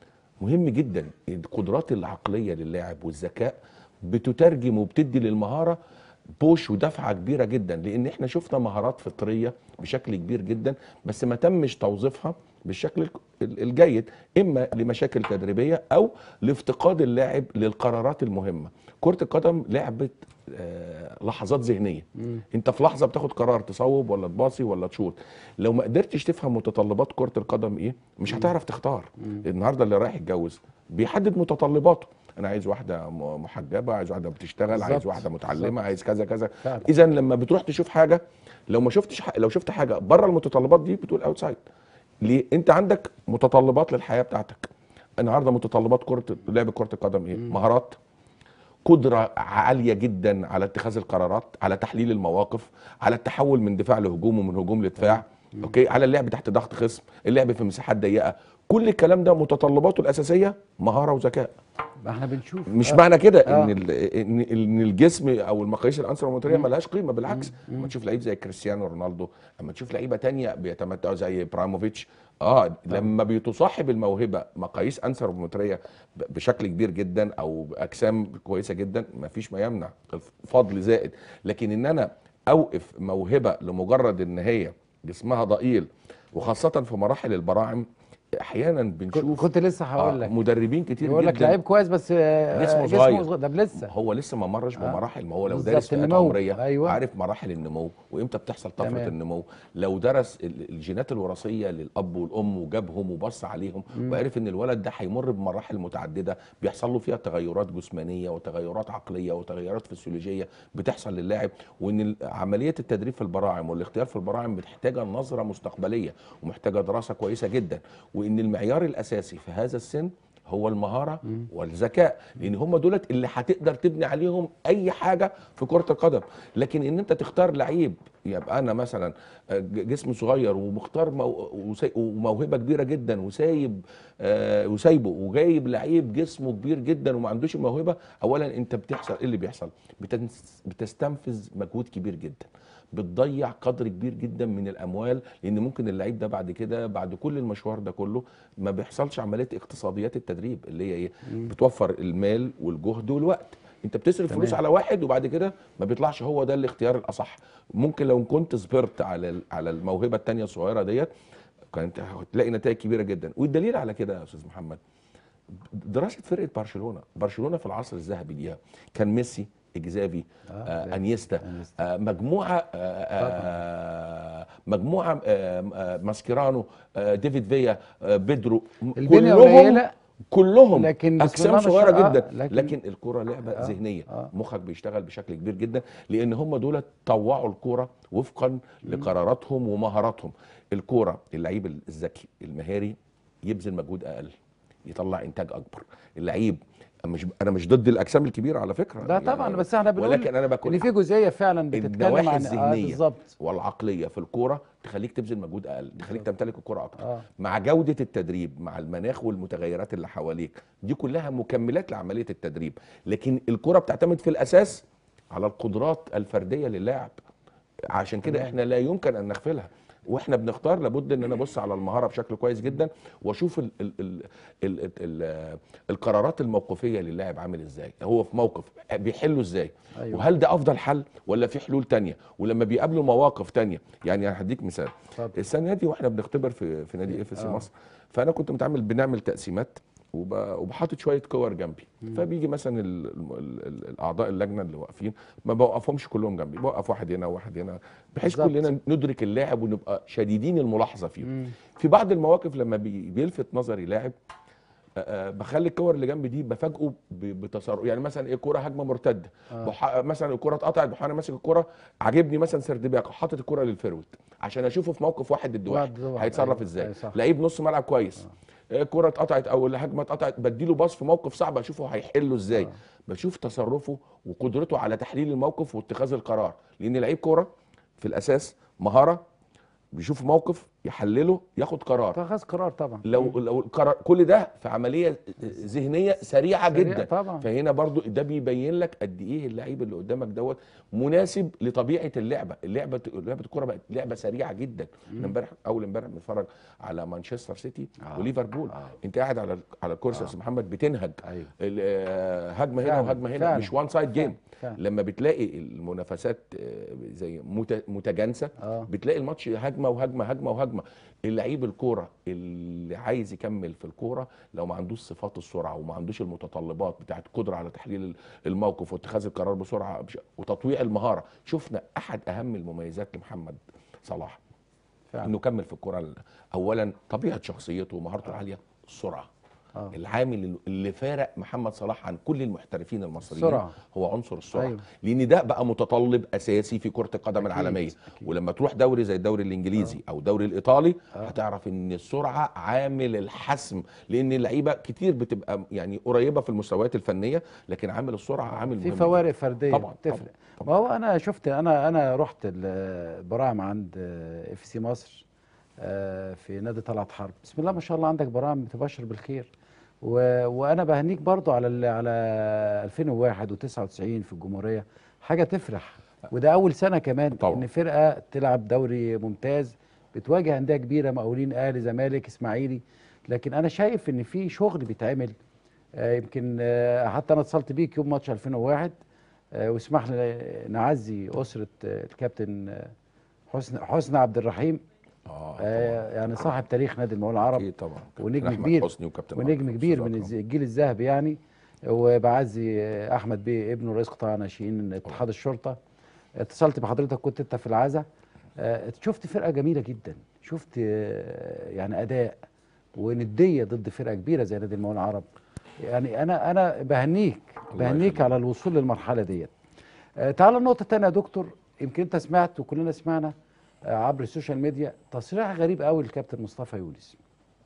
S12: مهم جدا القدرات العقليه للاعب والذكاء بتترجم وبتدي للمهاره بوش ودفعه كبيره جدا لان احنا شفنا مهارات فطريه بشكل كبير جدا بس ما تمش توظيفها بالشكل الك- ال- الجيد اما لمشاكل تدريبيه او لافتقاد اللاعب للقرارات المهمه كره القدم لعبه آه، لحظات ذهنيه انت في لحظه بتاخد قرار تصوب ولا تباصي ولا تشوط لو ما قدرتش تفهم متطلبات كره القدم ايه مش هتعرف تختار النهارده اللي رايح يتجوز بيحدد متطلباته انا عايز واحده م- محجبه عايز واحده بتشتغل عايز
S1: بالظبط.
S12: واحده متعلمه
S1: بالظبط.
S12: عايز كذا كذا
S1: فعلا.
S12: اذا لما بتروح تشوف حاجه لو ما شفتش ح... لو شفت حاجه بره المتطلبات دي بتقول اوتسايد ليه انت عندك متطلبات للحياه بتاعتك النهارده متطلبات كره لعب كره القدم ايه مهارات قدرة عالية جدا على اتخاذ القرارات على تحليل المواقف على التحول من دفاع لهجوم ومن هجوم لدفاع اوكي على اللعب تحت ضغط خصم اللعب في مساحات ضيقة كل الكلام ده متطلباته الأساسية مهارة وذكاء
S1: ما احنا بنشوف
S12: مش
S1: آه.
S12: معنى كده
S1: آه.
S12: ان ال- ان ان الجسم او المقاييس الانثروبومتريه ملهاش قيمه بالعكس اما تشوف لعيب زي كريستيانو رونالدو اما تشوف لعيبه تانية بيتمتعوا زي براموفيتش اه لما بيتصاحب الموهبه مقاييس انثروبومتريه ب- بشكل كبير جدا او اجسام كويسه جدا مفيش ما يمنع فضل زائد لكن ان انا اوقف موهبه لمجرد ان هي جسمها ضئيل وخاصه في مراحل البراعم احيانا بنشوف
S1: كنت لسه هقول لك
S12: مدربين كتير
S1: يقول لك
S12: جدا
S1: لعيب كويس بس آه،
S12: جسمه صغير
S1: ده لسه
S12: هو لسه ما مرش
S1: آه.
S12: بمراحل ما هو لو
S1: بالظبط،
S12: دارس فئات
S1: النمو.
S12: عمريه
S1: أيوة.
S12: عارف مراحل النمو وامتى بتحصل طفره
S1: تمام.
S12: النمو لو درس ال- الجينات الوراثيه للاب والام وجابهم وبص عليهم
S1: مم.
S12: وعرف ان الولد ده هيمر بمراحل متعدده بيحصل له فيها تغيرات جسمانيه وتغيرات عقليه وتغيرات فسيولوجيه بتحصل للاعب وان ال- عمليه التدريب في البراعم والاختيار في البراعم محتاجه نظره مستقبليه ومحتاجه دراسه كويسه جدا وان المعيار الاساسي في هذا السن هو المهاره والذكاء لان هم دولت اللي هتقدر تبني عليهم اي حاجه في كره القدم لكن ان انت تختار لعيب يبقى انا مثلا ج- جسم صغير ومختار مو وسي- وموهبه كبيره جدا وسايب آه وسايبه وجايب لعيب جسمه كبير جدا وما عندوش الموهبه اولا انت بتحصل ايه اللي بيحصل بتنس- بتستنفذ مجهود كبير جدا بتضيع قدر كبير جدا من الاموال لان ممكن اللعيب ده بعد كده بعد كل المشوار ده كله ما بيحصلش عمليه اقتصاديات التدريب اللي هي ايه بتوفر المال والجهد والوقت انت بتصرف
S1: تمام.
S12: فلوس على واحد وبعد كده ما بيطلعش هو ده الاختيار الاصح ممكن لو كنت صبرت على ال- على الموهبه التانية الصغيره ديت كانت هتلاقي نتائج كبيره جدا والدليل على كده يا استاذ محمد دراسه فرقه برشلونه برشلونه في العصر الذهبي ليها كان ميسي اكزافي آه انيستا آه مجموعه آه آه مجموعه آه آه ماسكيرانو آه ديفيد فيا آه بيدرو
S1: البنية
S12: كلهم
S1: قليلة،
S12: كلهم
S1: لكن بسم
S12: اجسام
S1: الله ما
S12: صغيره
S1: شاء- آه،
S12: جدا
S1: لكن-
S12: لكن, لكن الكره لعبه
S1: آه،
S12: ذهنيه
S1: آه.
S12: مخك بيشتغل بشكل كبير جدا لان هم دول طوعوا الكوره وفقا لقراراتهم ومهاراتهم الكوره اللعيب الذكي المهاري يبذل مجهود اقل يطلع انتاج اكبر اللعيب مش انا مش ضد الاجسام الكبيره على فكره
S1: لا طبعا بس احنا بنقول
S12: ولكن انا بقول
S1: ان في جزئيه فعلا بتتكلم
S12: النواحي
S1: عن
S12: الذهنيه
S1: بالظبط
S12: والعقليه في الكوره تخليك تبذل مجهود اقل تخليك تمتلك الكوره اكتر
S1: آه.
S12: مع جوده التدريب مع المناخ والمتغيرات اللي حواليك دي كلها مكملات لعمليه التدريب لكن الكوره بتعتمد في الاساس على القدرات الفرديه للاعب عشان كده
S1: تمام.
S12: احنا لا يمكن ان نغفلها واحنا بنختار لابد ان انا ابص على المهاره بشكل كويس جدا واشوف ال ال ال ال ال ال القرارات الموقفيه للاعب عامل ازاي هو في موقف بيحله ازاي
S1: أيوة.
S12: وهل ده افضل حل ولا في حلول تانية ولما بيقابلوا مواقف تانية يعني انا هديك مثال
S1: اتفضل.
S12: السنه دي واحنا بنختبر في في نادي اف سي
S1: آه.
S12: مصر فانا كنت متعامل بنعمل تقسيمات وب- وبحاطط شويه كور جنبي فبيجي مثلا ال- ال- ال- الاعضاء اللجنه اللي واقفين ما بوقفهمش كلهم جنبي بوقف واحد هنا وواحد هنا بحيث
S1: بالظبط.
S12: كلنا ندرك اللاعب ونبقى شديدين الملاحظه فيه
S1: مم.
S12: في بعض المواقف لما بي- بيلفت نظري لاعب آه، آه، بخلي الكور اللي جنبي دي بفاجئه ب- بتصرف يعني مثلا ايه كوره هجمه مرتده
S1: آه.
S12: بح... مثلا الكوره اتقطعت بح انا ماسك الكوره عاجبني مثلا سردباك حاطط الكوره للفيرود عشان اشوفه في موقف واحد ضد واحد
S1: واحد ضد واحد.
S12: هيتصرف
S1: أيوة،
S12: ازاي
S1: أيوة، صح.
S12: لعيب نص ملعب كويس الكوره اتقطعت او الهجمه اتقطعت بديله باص في موقف صعب اشوفه هيحله ازاي
S1: آه.
S12: بشوف تصرفه وقدرته على تحليل الموقف واتخاذ القرار لان لعيب كوره في الاساس مهاره بيشوف موقف يحلله ياخد قرار
S1: اتخذ قرار طبعا
S12: لو لو القرار كل ده في عمليه ذهنيه سريعه
S1: سريع
S12: جدا
S1: طبعا.
S12: فهنا برضو ده بيبين لك قد ايه اللعيب اللي قدامك دوت مناسب لطبيعه اللعبه اللعبه لعبه الكوره بقت لعبه سريعه جدا انا امبارح اول امبارح بنتفرج على مانشستر سيتي
S1: آه.
S12: وليفربول
S1: آه.
S12: انت قاعد على على الكرسي يا
S1: آه.
S12: استاذ محمد بتنهج
S1: ايوه
S12: ال- آه، هجمه هنا
S1: فعلا،
S12: وهجمه هنا
S1: فعلا،
S12: مش وان سايد جيم
S1: فعلا.
S12: لما بتلاقي المنافسات آه، زي مت- متجانسه
S1: اه
S12: بتلاقي الماتش هجمه وهجمه هجمه وهجمه اللعيب الكوره اللي عايز يكمل في الكوره لو ما عندوش صفات السرعه وما عندوش المتطلبات بتاعت قدره على تحليل الموقف واتخاذ القرار بسرعه بش- وتطويع المهاره شفنا احد اهم المميزات لمحمد صلاح
S1: فعلا
S12: انه كمل في الكوره اولا طبيعه شخصيته ومهارته العاليه السرعه
S1: آه.
S12: العامل اللي فارق محمد صلاح عن كل المحترفين المصريين
S1: السرعة.
S12: هو عنصر السرعه
S1: أيوة.
S12: أيوه. لان ده بقى متطلب اساسي في كره القدم
S1: أكيد،
S12: العالميه
S1: أكيد.
S12: ولما تروح دوري زي الدوري الانجليزي او الدوري الايطالي
S1: آه.
S12: هتعرف ان السرعه عامل الحسم لان اللعيبه كتير بتبقى يعني قريبه في المستويات الفنيه لكن عامل السرعه عامل
S1: في
S12: مهم
S1: فوارق
S12: جداً.
S1: فرديه
S12: طبعا
S1: تفرق
S12: طبعاً.
S1: ما هو انا شفت انا انا رحت البراعم عند اف سي مصر آه، في نادي طلعت حرب بسم الله ما شاء الله عندك براعم بتبشر بالخير و... وانا بهنيك برضو على ال... على 2001 و99 في الجمهوريه حاجه تفرح وده اول سنه كمان
S12: طبعاً.
S1: ان فرقه تلعب دوري ممتاز بتواجه انديه كبيره مقاولين اهلي زمالك اسماعيلي لكن انا شايف ان في شغل بيتعمل آه، يمكن آه، حتى انا اتصلت بيك يوم ماتش 2001 آه، واسمح لي نعزي اسره آه، الكابتن آه، حسن حسن عبد الرحيم
S12: اه
S1: آه، يعني صاحب تاريخ نادي المقاولين العرب
S12: اكيد طبعا كابتن
S1: ونجم
S12: أحمد
S1: كبير
S12: حسني وكابتن
S1: ونجم
S12: أكرم،
S1: كبير
S12: أستاذ
S1: من
S12: أكرم.
S1: الز- الجيل الذهبي يعني وبعزي آه، احمد بيه ابنه رئيس قطاع ناشئين اتحاد الشرطه اتصلت بحضرتك كنت انت في العزا آه، شفت فرقه جميله جدا شفت آه، يعني اداء ونديه ضد فرقه كبيره زي نادي المقاولين العرب يعني انا انا بهنيك
S12: الله
S1: بهنيك
S12: يخليك.
S1: على الوصول للمرحله ديت آه، تعال النقطه الثانيه يا دكتور يمكن انت سمعت وكلنا سمعنا آه، عبر السوشيال ميديا تصريح غريب قوي للكابتن مصطفى يونس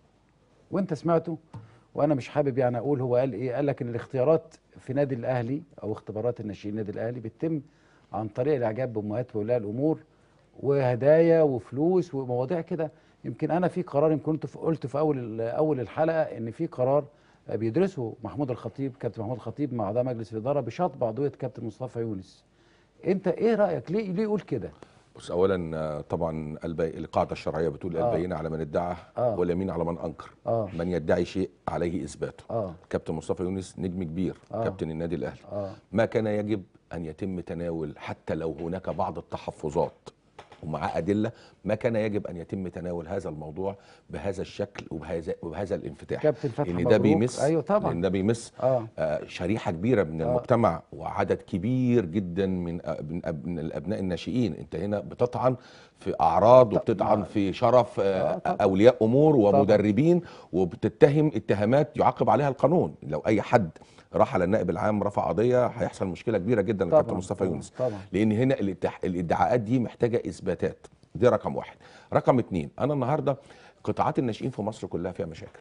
S1: وانت سمعته وانا مش حابب يعني اقول هو قال ايه قال لك ان الاختيارات في نادي الاهلي او اختبارات الناشئين النادي الاهلي بتتم عن طريق الاعجاب بامهات واولياء الامور وهدايا وفلوس ومواضيع كده يمكن انا في قرار يمكن كنت في- قلت في اول اول الحلقه ان في قرار بيدرسه محمود الخطيب كابتن محمود الخطيب مع اعضاء مجلس الاداره بشطب عضويه كابتن مصطفى يونس انت ايه رايك ليه ليه يقول كده
S12: بص اولا آه، طبعا البي... القاعده الشرعيه بتقول
S1: آه.
S12: البينه على من ادعى
S1: آه.
S12: واليمين على من انكر
S1: اه
S12: من يدعي شيء عليه اثباته
S1: اه
S12: كابتن مصطفى يونس نجم كبير
S1: آه.
S12: كابتن النادي الاهلي
S1: اه
S12: ما كان يجب ان يتم تناول حتى لو هناك بعض التحفظات ومع ادله ما كان يجب ان يتم تناول هذا الموضوع بهذا الشكل وبهذا وبهذا الانفتاح
S1: كابتن فتحي
S12: لان ده
S1: مبروك.
S12: بيمس
S1: ايوه طبعا
S12: لان ده بيمس
S1: اه
S12: آه، شريحه كبيره من
S1: آه.
S12: المجتمع وعدد كبير جدا من آه، من أب- من الابناء الناشئين انت هنا بتطعن في اعراض وبتطعن في شرف آه،
S1: آه، طبعا.
S12: اولياء امور ومدربين وبتتهم اتهامات يعاقب عليها القانون لو اي حد راح على النائب العام رفع قضيه هيحصل مشكله كبيره جدا
S1: طبعا
S12: لكابتن مصطفى
S1: طبعا،
S12: يونس
S1: طبعا
S12: لان هنا الاتح- الادعاءات دي محتاجه اثباتات دي رقم واحد رقم اتنين انا النهارده قطاعات الناشئين في مصر كلها فيها مشاكل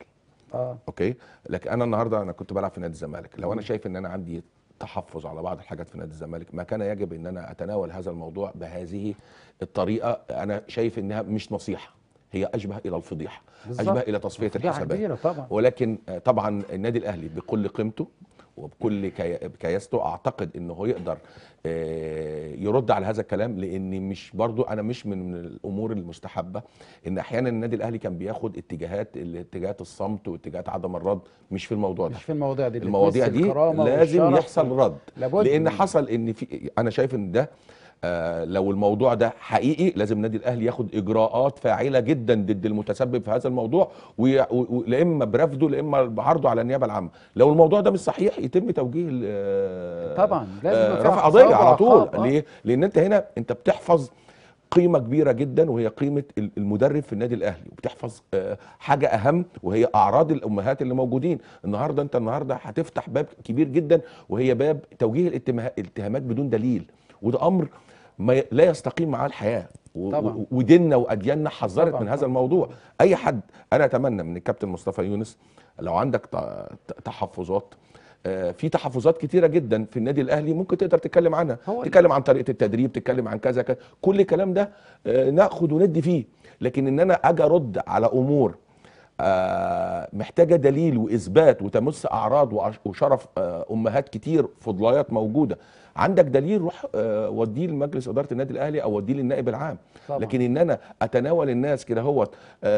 S1: اه
S12: اوكي لكن انا النهارده انا كنت بلعب في نادي الزمالك لو انا شايف ان انا عندي تحفظ على بعض الحاجات في نادي الزمالك ما كان يجب ان انا اتناول هذا الموضوع بهذه الطريقه انا شايف انها مش نصيحه هي اشبه الى الفضيحه
S1: بالظبط.
S12: اشبه الى تصفيه
S1: فضيحة
S12: الحسابات
S1: كبيرة طبعا.
S12: ولكن آه، طبعا النادي الاهلي بكل قيمته وبكل كي- كياسته اعتقد انه هو يقدر آه، يرد على هذا الكلام لان مش برضو انا مش من من الامور المستحبه ان احيانا النادي الاهلي كان بياخد اتجاهات اتجاهات الصمت واتجاهات عدم الرد مش في الموضوع ده
S1: مش في المواضيع دي اللي
S12: المواضيع
S1: تمس
S12: دي
S1: الكرامة
S12: لازم
S1: والشرف
S12: يحصل
S1: وال-
S12: رد
S1: لابد
S12: لان
S1: من-
S12: حصل ان في انا شايف ان ده آه لو الموضوع ده حقيقي لازم النادي الاهلي ياخد اجراءات فاعله جدا ضد المتسبب في هذا الموضوع وي- و- و- لا اما برفضه لا اما بعرضه على النيابه العامه لو الموضوع ده مش صحيح يتم توجيه ال- آه،
S1: طبعا لازم
S12: آه
S1: يبقى في
S12: رفع
S1: عقاب
S12: قضيه على طول
S1: وعقاب، آه.
S12: ليه لان انت هنا انت بتحفظ قيمة كبيرة جدا وهي قيمة ال- المدرب في النادي الأهلي وبتحفظ آه، حاجة أهم وهي أعراض الأمهات اللي موجودين النهاردة أنت النهاردة هتفتح باب كبير جدا وهي باب توجيه الاتما- الاتهامات بدون دليل وده أمر ما ي- لا يستقيم معاه الحياة و-
S1: طبعا.
S12: و- وديننا وأدياننا حذرت
S1: طبعا،
S12: من هذا
S1: طبعا.
S12: الموضوع أي حد أنا أتمنى من الكابتن مصطفى يونس لو عندك ت- ت- تحفظات آه، في تحفظات كتيره جدا في النادي الاهلي ممكن تقدر تتكلم عنها
S1: هو
S12: تتكلم عن طريقه التدريب تتكلم عن كذا كذا كل الكلام ده آه، ناخد وندي فيه لكن ان انا اجي ارد على امور آه، محتاجه دليل واثبات وتمس اعراض وعش- وشرف آه، امهات كتير فضليات موجوده عندك دليل روح آه، وديه لمجلس اداره النادي الاهلي او وديه للنائب العام
S1: طبعا.
S12: لكن ان انا اتناول الناس كده هوت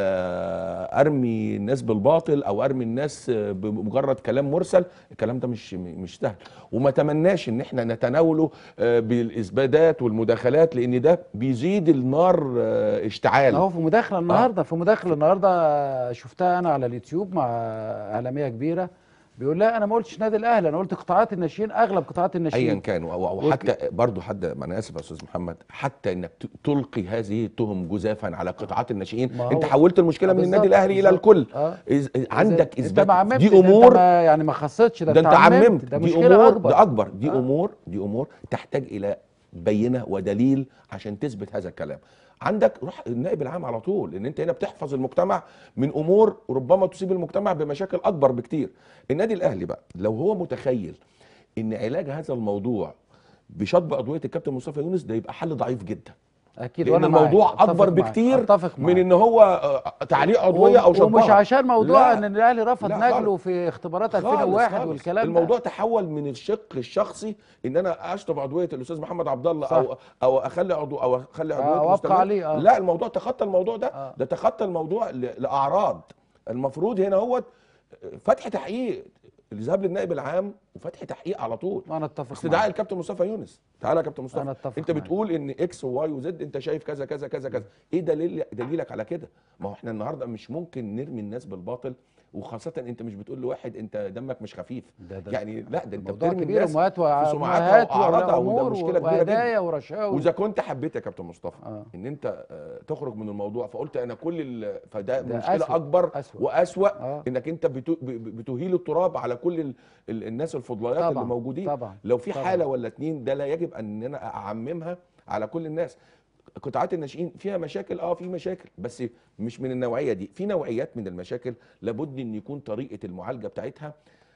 S12: آه، ارمي الناس بالباطل او ارمي الناس آه، بمجرد كلام مرسل الكلام ده مش مش سهل وما تمناش ان احنا نتناوله آه، بالاثباتات والمداخلات لان ده بيزيد النار آه، اشتعال
S1: اهو في مداخله النهارده في مداخله النهارده شفتها انا على اليوتيوب مع اعلاميه كبيره بيقول لا انا ما قلتش نادي الاهلي انا قلت قطاعات الناشئين اغلب قطاعات الناشئين
S12: ايا كان و- و- وحتى برضه حد ما انا اسف يا استاذ محمد حتى انك ت- تلقي هذه التهم جزافا على قطاعات الناشئين
S1: ما
S12: انت
S1: هو-
S12: حولت المشكله
S1: آه
S12: من النادي
S1: بالظبط،
S12: الاهلي الى
S1: بالظبط.
S12: الكل
S1: آه.
S12: إز- عندك
S1: انت
S12: اثبات
S1: ما عممتش
S12: دي
S1: ده انت
S12: امور
S1: ما يعني ما خصتش ده,
S12: ده انت عممت
S1: ده
S12: دي
S1: مشكله
S12: امور
S1: اكبر
S12: ده اكبر دي
S1: آه.
S12: امور دي امور تحتاج الى بينه ودليل عشان تثبت هذا الكلام عندك روح النائب العام على طول لان انت هنا بتحفظ المجتمع من امور ربما تصيب المجتمع بمشاكل اكبر بكتير النادي الاهلي بقى لو هو متخيل ان علاج هذا الموضوع بشطب ادويه الكابتن مصطفى يونس ده يبقى حل ضعيف جدا
S1: اكيد
S12: لان
S1: وانا معاك.
S12: الموضوع
S1: أتفق
S12: اكبر
S1: معاك.
S12: بكتير
S1: أتفق
S12: من
S1: معاك.
S12: ان هو آه، تعليق عضويه او
S1: ومش
S12: شطبها
S1: عشان موضوع
S12: لا.
S1: ان الاهلي رفض
S12: لا
S1: نجله
S12: خالص.
S1: في اختبارات
S12: خالص
S1: 2001
S12: خالص.
S1: والكلام
S12: الموضوع
S1: ده
S12: تحول من الشق الشخصي ان انا اشطب عضويه الاستاذ محمد عبد الله
S1: صح.
S12: او او اخلي عضو او اخلي
S1: آه،
S12: عضويه
S1: أو أبقى
S12: مستمرة.
S1: عليه، آه.
S12: لا الموضوع تخطى الموضوع ده
S1: آه.
S12: ده تخطى الموضوع ل- لاعراض المفروض هنا هو فتح تحقيق الذهاب للنائب العام وفتح تحقيق على طول
S1: وانا اتفق
S12: استدعاء
S1: معاك.
S12: الكابتن مصطفى يونس تعالى يا كابتن مصطفى
S1: أنا أتفق
S12: انت
S1: معاك.
S12: بتقول ان اكس وواي وزد انت شايف كذا كذا كذا كذا ايه دليل دليلك على كده ما هو احنا النهارده مش ممكن نرمي الناس بالباطل وخاصة انت مش بتقول لواحد انت دمك مش خفيف
S1: ده- ده-
S12: يعني لا ده انت
S1: موضوع
S12: بترمي
S1: كبير
S12: الناس
S1: امهات
S12: في سمعتها
S1: وامهات
S12: واعراضها وده
S1: وامور
S12: مشكلة كبيرة
S1: وهدايا
S12: جدا
S1: ورشاوي
S12: واذا كنت حبيت يا كابتن مصطفى
S1: آه.
S12: ان انت آه، تخرج من الموضوع فقلت انا كل ال- فده
S1: ده
S12: مشكله
S1: أسوأ،
S12: اكبر
S1: أسوأ.
S12: واسوا
S1: آه.
S12: انك انت بتو- ب- ب- بتهيل التراب على كل ال- ال- الناس الفضليات اللي
S1: طبعاً،
S12: موجودين
S1: طبعاً،
S12: لو في
S1: طبعاً.
S12: حاله ولا اتنين ده لا يجب ان انا اعممها على كل الناس قطاعات الناشئين فيها مشاكل اه في مشاكل بس مش من النوعيه دي في نوعيات من المشاكل لابد ان يكون طريقه المعالجه بتاعتها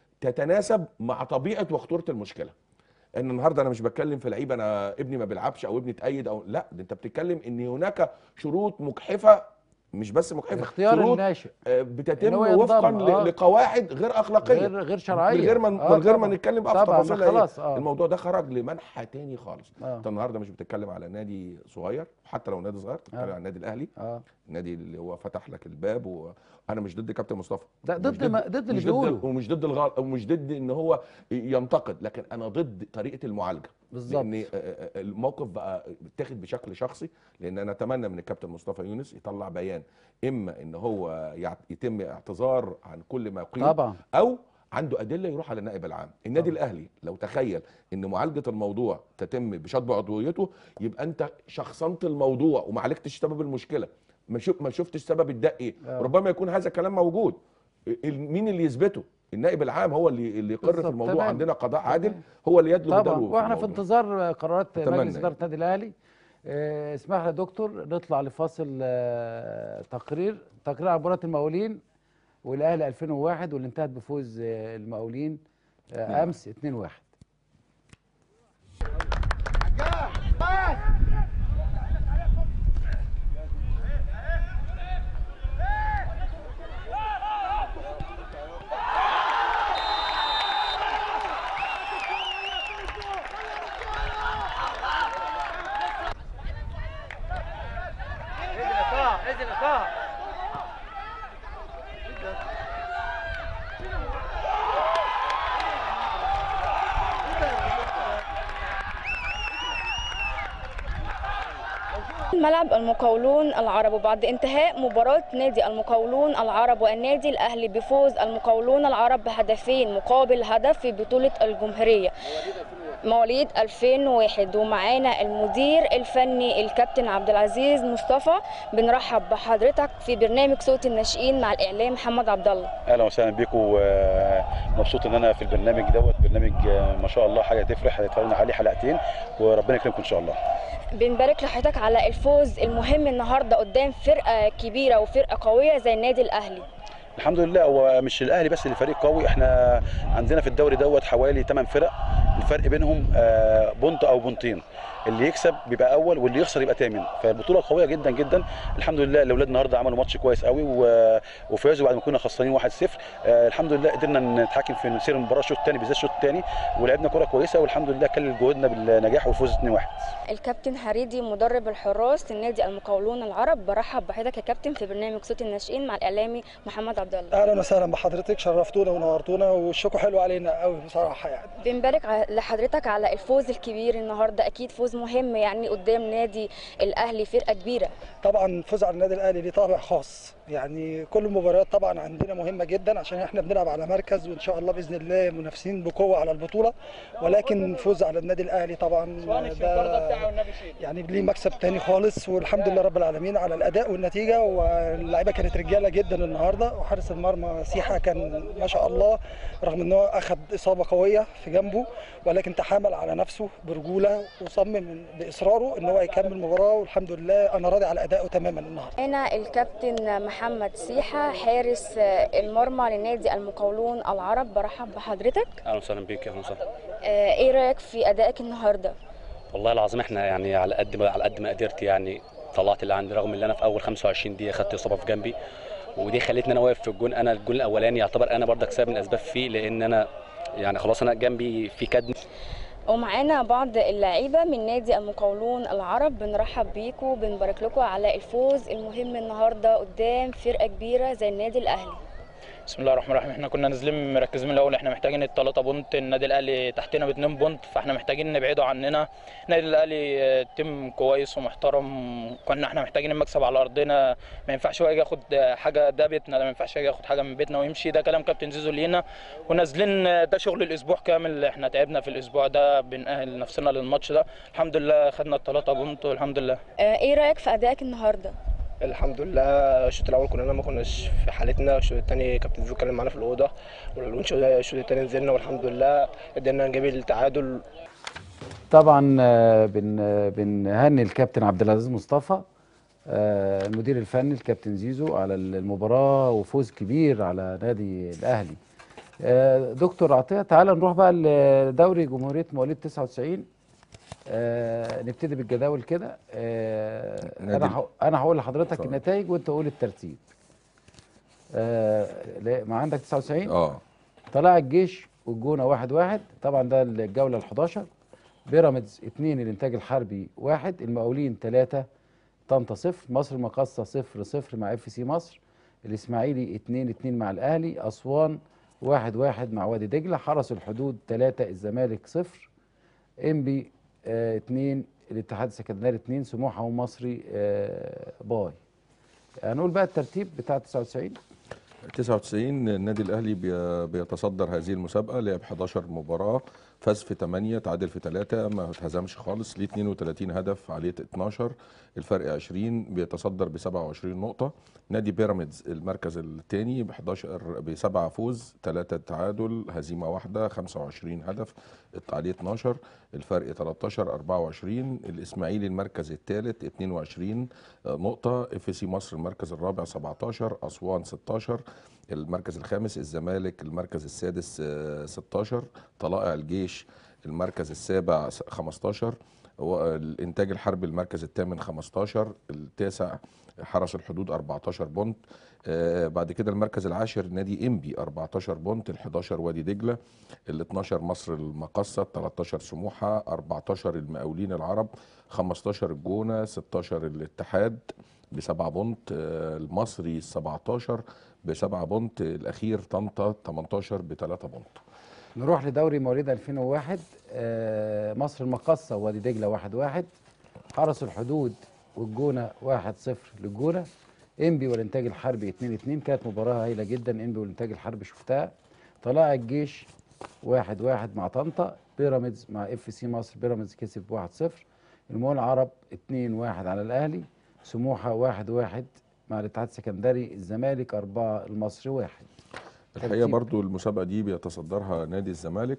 S12: تتناسب مع طبيعه وخطوره المشكله ان النهارده انا مش بتكلم في لعيب انا ابني ما بيلعبش او ابني اتأيد او لا ده انت بتتكلم ان هناك شروط مجحفه مش بس مجحفه
S1: اختيار
S12: شروط
S1: الناشئ
S12: آه،
S1: إن
S12: بتتم
S1: هو
S12: وفقا
S1: ينضم،
S12: ل-
S1: آه.
S12: لقواعد غير اخلاقيه
S1: غير غير شرعيه
S12: من غير ما
S1: آه،
S12: من غير ما
S1: طبعاً.
S12: نتكلم بقى في
S1: طبعاً،
S12: تفاصيل
S1: خلاص اه
S12: الموضوع ده خرج لمنحى تاني خالص
S1: آه.
S12: انت النهارده مش بتتكلم على نادي صغير حتى لو نادي صغير بتتكلم
S1: آه.
S12: على النادي الاهلي
S1: اه
S12: النادي اللي هو فتح لك الباب وانا مش ضد كابتن مصطفى
S1: ده
S12: مش
S1: ضد ما- ضد اللي
S12: مش
S1: بيقوله.
S12: ومش ضد الغلط ومش ضد ان هو ينتقد لكن انا ضد طريقه المعالجه
S1: بالظبط.
S12: لان آه، آه، الموقف بقى بيتاخد بشكل شخصي لان انا اتمنى من الكابتن مصطفى يونس يطلع بيان اما ان هو يع- يتم اعتذار عن كل ما قيل
S1: طبعا
S12: او عنده ادله يروح على النائب العام النادي الاهلي لو تخيل ان معالجه الموضوع تتم بشطب عضويته يبقى انت شخصنت الموضوع وما عالجتش سبب المشكله ما شوف ما شفتش سبب الدق ايه
S1: آه.
S12: ربما يكون هذا الكلام موجود ال- مين اللي يثبته النائب العام هو اللي اللي يقر في
S1: بالظبط،
S12: الموضوع
S1: تمام.
S12: عندنا قضاء عادل
S1: تمام.
S12: هو اللي يدلو
S1: طبعا
S12: بدلو
S1: واحنا في
S12: الموضوع.
S1: انتظار قرارات
S12: أتمنى
S1: مجلس اداره النادي الاهلي آه، اسمح لي يا دكتور نطلع لفاصل آه، تقرير تقرير عن مباراه المقاولين والاهلي 2001 واللي انتهت بفوز آه، المقاولين آه، امس 2-1
S3: ملعب المقاولون العرب وبعد انتهاء مباراة نادي المقاولون العرب والنادي الأهلي بفوز المقاولون العرب بهدفين مقابل هدف في بطولة الجمهورية مواليد 2001 ومعانا المدير الفني الكابتن عبد العزيز مصطفى بنرحب بحضرتك في برنامج صوت الناشئين مع الإعلام محمد عبد الله
S13: اهلا وسهلا بيكم مبسوط ان انا في البرنامج دوت برنامج آه، ما شاء الله حاجه تفرح هيتفرجنا عليه حلقتين وربنا يكرمكم ان شاء الله
S3: بنبارك لحضرتك على الفوز المهم النهارده قدام فرقة كبيرة وفرقة قوية زي النادي الأهلي
S13: الحمد لله هو مش الاهلي بس اللي فريق قوي احنا عندنا في الدوري دوت حوالي 8 فرق الفرق بينهم آه، بونت او بونتين اللي يكسب بيبقى اول واللي يخسر يبقى ثامن فالبطوله قويه جدا جدا الحمد لله الاولاد النهارده عملوا ماتش كويس قوي و- وفازوا بعد ما كنا خسرانين 1-0 آه، الحمد لله قدرنا نتحكم في سير المباراه الشوط الثاني بالذات الشوط الثاني ولعبنا كره كويسه والحمد لله كلل جهودنا بالنجاح وفوز 2-1
S3: الكابتن هريدي مدرب الحراس لنادي المقاولون العرب برحب بحضرتك يا كابتن في برنامج صوت الناشئين مع الإعلامي محمد عبد الله
S14: اهلا وسهلا بحضرتك شرفتونا ونورتونا والشكو حلو علينا قوي بصراحه يعني
S3: بنبارك ع- لحضرتك على الفوز الكبير النهارده اكيد فوز مهم يعني قدام نادي الاهلي فرقه كبيره
S14: طبعا الفوز على النادي الاهلي ليه طابع خاص يعني كل المباريات طبعا عندنا مهمه جدا عشان احنا بنلعب على مركز وان شاء الله باذن الله منافسين بقوه على البطوله ولكن الفوز على النادي الاهلي طبعا ده يعني ليه مكسب تاني خالص والحمد لله رب العالمين على الاداء والنتيجه واللعيبه كانت رجاله جدا النهارده وحارس المرمى سيحه كان ما شاء الله رغم ان هو اخذ اصابه قويه في جنبه ولكن تحامل على نفسه برجوله وصمم باصراره ان هو يكمل المباراه والحمد لله انا راضي على ادائه تماما النهارده
S3: هنا الكابتن محمد سيحه حارس المرمى لنادي المقاولون العرب برحب بحضرتك
S15: اهلا وسهلا بيك اهلا وسهلا
S3: آه، ايه رايك في ادائك النهارده
S15: والله العظيم احنا يعني على قد ما على قد ما قدرت يعني طلعت اللي عندي رغم ان انا في اول 25 دقيقه خدت اصابه في جنبي ودي خلتني انا واقف في الجون انا الجون الاولاني يعتبر انا برضك سبب من الاسباب فيه لان انا يعني خلاص انا جنبي في كدم
S3: ومعانا بعض اللعيبه من نادي المقاولون العرب بنرحب بيكم بنبارك لكم على الفوز المهم النهارده قدام فرقه كبيره زي النادي الاهلي
S16: بسم الله الرحمن الرحيم احنا كنا نازلين مركزين من الاول احنا محتاجين الثلاثه بونت النادي الاهلي تحتنا باتنين بونت فاحنا محتاجين نبعده عننا النادي الاهلي اه، تيم كويس ومحترم كنا احنا محتاجين المكسب على ارضنا ما ينفعش هو يجي ياخد اه، حاجه ده بيتنا ده ما ينفعش يجي ياخد حاجه من بيتنا ويمشي ده كلام كابتن زيزو لينا ونازلين اه، ده شغل الاسبوع كامل احنا تعبنا في الاسبوع ده بنأهل نفسنا للماتش ده الحمد لله خدنا الثلاثه بونت والحمد لله
S3: آه، ايه رايك في ادائك النهارده
S17: الحمد لله الشوط الاول كلنا ما كناش في حالتنا الشوط الثاني كابتن زيزو اتكلم معانا في الاوضه والشوط الشوط الثاني نزلنا والحمد لله قدرنا نجيب التعادل
S1: طبعا آه، بن آه، بنهني الكابتن عبد العزيز مصطفى آه، المدير الفني الكابتن زيزو على المباراه وفوز كبير على نادي الاهلي آه، دكتور عطيه تعالى نروح بقى لدوري جمهوريه مواليد 99 آه، نبتدي بالجداول كده آه،
S12: نادي
S1: انا
S12: ال-
S1: هق- انا هقول لحضرتك
S12: اتفضل.
S1: النتائج وانت قول الترتيب آه، لا، ما عندك 99
S12: اه
S1: طلع الجيش والجونه واحد واحد طبعا ده الجوله ال 11 بيراميدز 2 الانتاج الحربي 1 المقاولين 3 طنطا 0 مصر المقاصه 0 0 مع اف سي مصر الاسماعيلي 2 2 مع الاهلي اسوان 1 1 مع وادي دجله حرس الحدود 3 الزمالك 0 انبي 2 الاتحاد السكندري 2 سموحه ومصري آه، باي هنقول بقى الترتيب بتاع 99
S12: 99 النادي الاهلي بي- بيتصدر هذه المسابقه لعب 11 مباراه فاز في 8 تعادل في 3 ما اتهزمش خالص ليه 32 هدف عليه 12 الفرق 20 بيتصدر ب 27 نقطة نادي بيراميدز المركز الثاني ب 11 بسبعة فوز 3 تعادل هزيمة واحدة 25 هدف عليه 12 الفرق 13 24 الاسماعيلي المركز الثالث 22 نقطة اف سي مصر المركز الرابع 17 اسوان 16 المركز الخامس الزمالك المركز السادس آه، 16 طلائع الجيش المركز السابع س- 15 والانتاج الحربي المركز الثامن 15 التاسع حرس الحدود 14 بونت آه بعد كده المركز العاشر نادي انبي 14 بونت ال 11 وادي دجله ال 12 مصر المقصه 13 سموحه 14 المقاولين العرب 15 الجونه 16 الاتحاد بسبعة بونت آه المصري 17 بسبعة بونت الاخير طنطا 18 بثلاثة بونت
S1: نروح لدوري مواليد 2001 آه، مصر المقصة ووادي دجلة 1 1 حرس الحدود والجونة 1 0 للجونة انبي والانتاج الحربي 2 2 كانت مباراة هايلة جدا انبي والانتاج الحربي شفتها طلائع الجيش 1 1 مع طنطا بيراميدز مع اف سي مصر بيراميدز كسب 1 0 المول العرب 2 1 على الاهلي سموحة 1 1 مع الاتحاد السكندري الزمالك 4 المصري 1
S12: الحقيقه
S1: ترتيب.
S12: برضو المسابقه دي بيتصدرها نادي الزمالك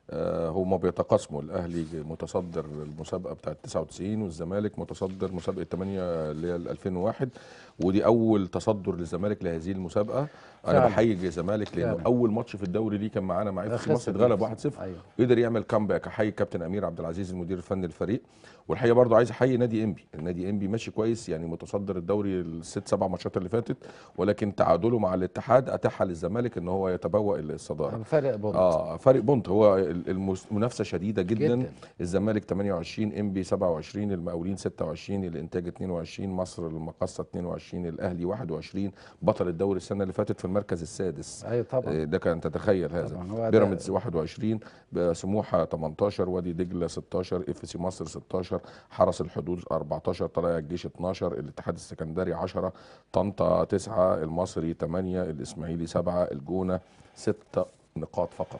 S12: آه هما بيتقاسموا الاهلي متصدر المسابقه بتاعه 99 والزمالك متصدر مسابقه 8 اللي هي ال 2001 ودي اول تصدر للزمالك لهذه المسابقه انا
S1: فعلا.
S12: بحيي الزمالك لانه
S1: فعلا.
S12: اول ماتش في الدوري ليه كان معانا مع اف سي
S1: خسر
S12: مصر اتغلب 1-0
S1: أيوه.
S12: قدر يعمل كامباك احيي الكابتن امير عبد العزيز المدير الفني للفريق والحقيقه برضو عايز احيي نادي انبي النادي انبي ماشي كويس يعني متصدر الدوري الست سبع ماتشات اللي فاتت ولكن تعادله مع الاتحاد اتاح للزمالك ان هو يتبوأ الصداره
S1: فرق بونت
S12: اه فرق بونت هو ال- المس- المنافسه شديده جدا,
S1: جداً.
S12: جداً. الزمالك 28 انبي 27 المقاولين 26 الانتاج 22 مصر المقصه 22 الاهلي 21 بطل الدوري السنه اللي فاتت في المركز السادس
S1: ايوه طبعا
S12: آه، ده كان تتخيل هذا
S1: طبعاً، هو ده-
S12: بيراميدز 21 ب- سموحه 18 وادي دجله 16 اف سي مصر 16 حرس الحدود 14 طلائع الجيش 12 الاتحاد السكندري 10 طنطا 9 المصري 8 الاسماعيلي 7 الجونه 6 نقاط فقط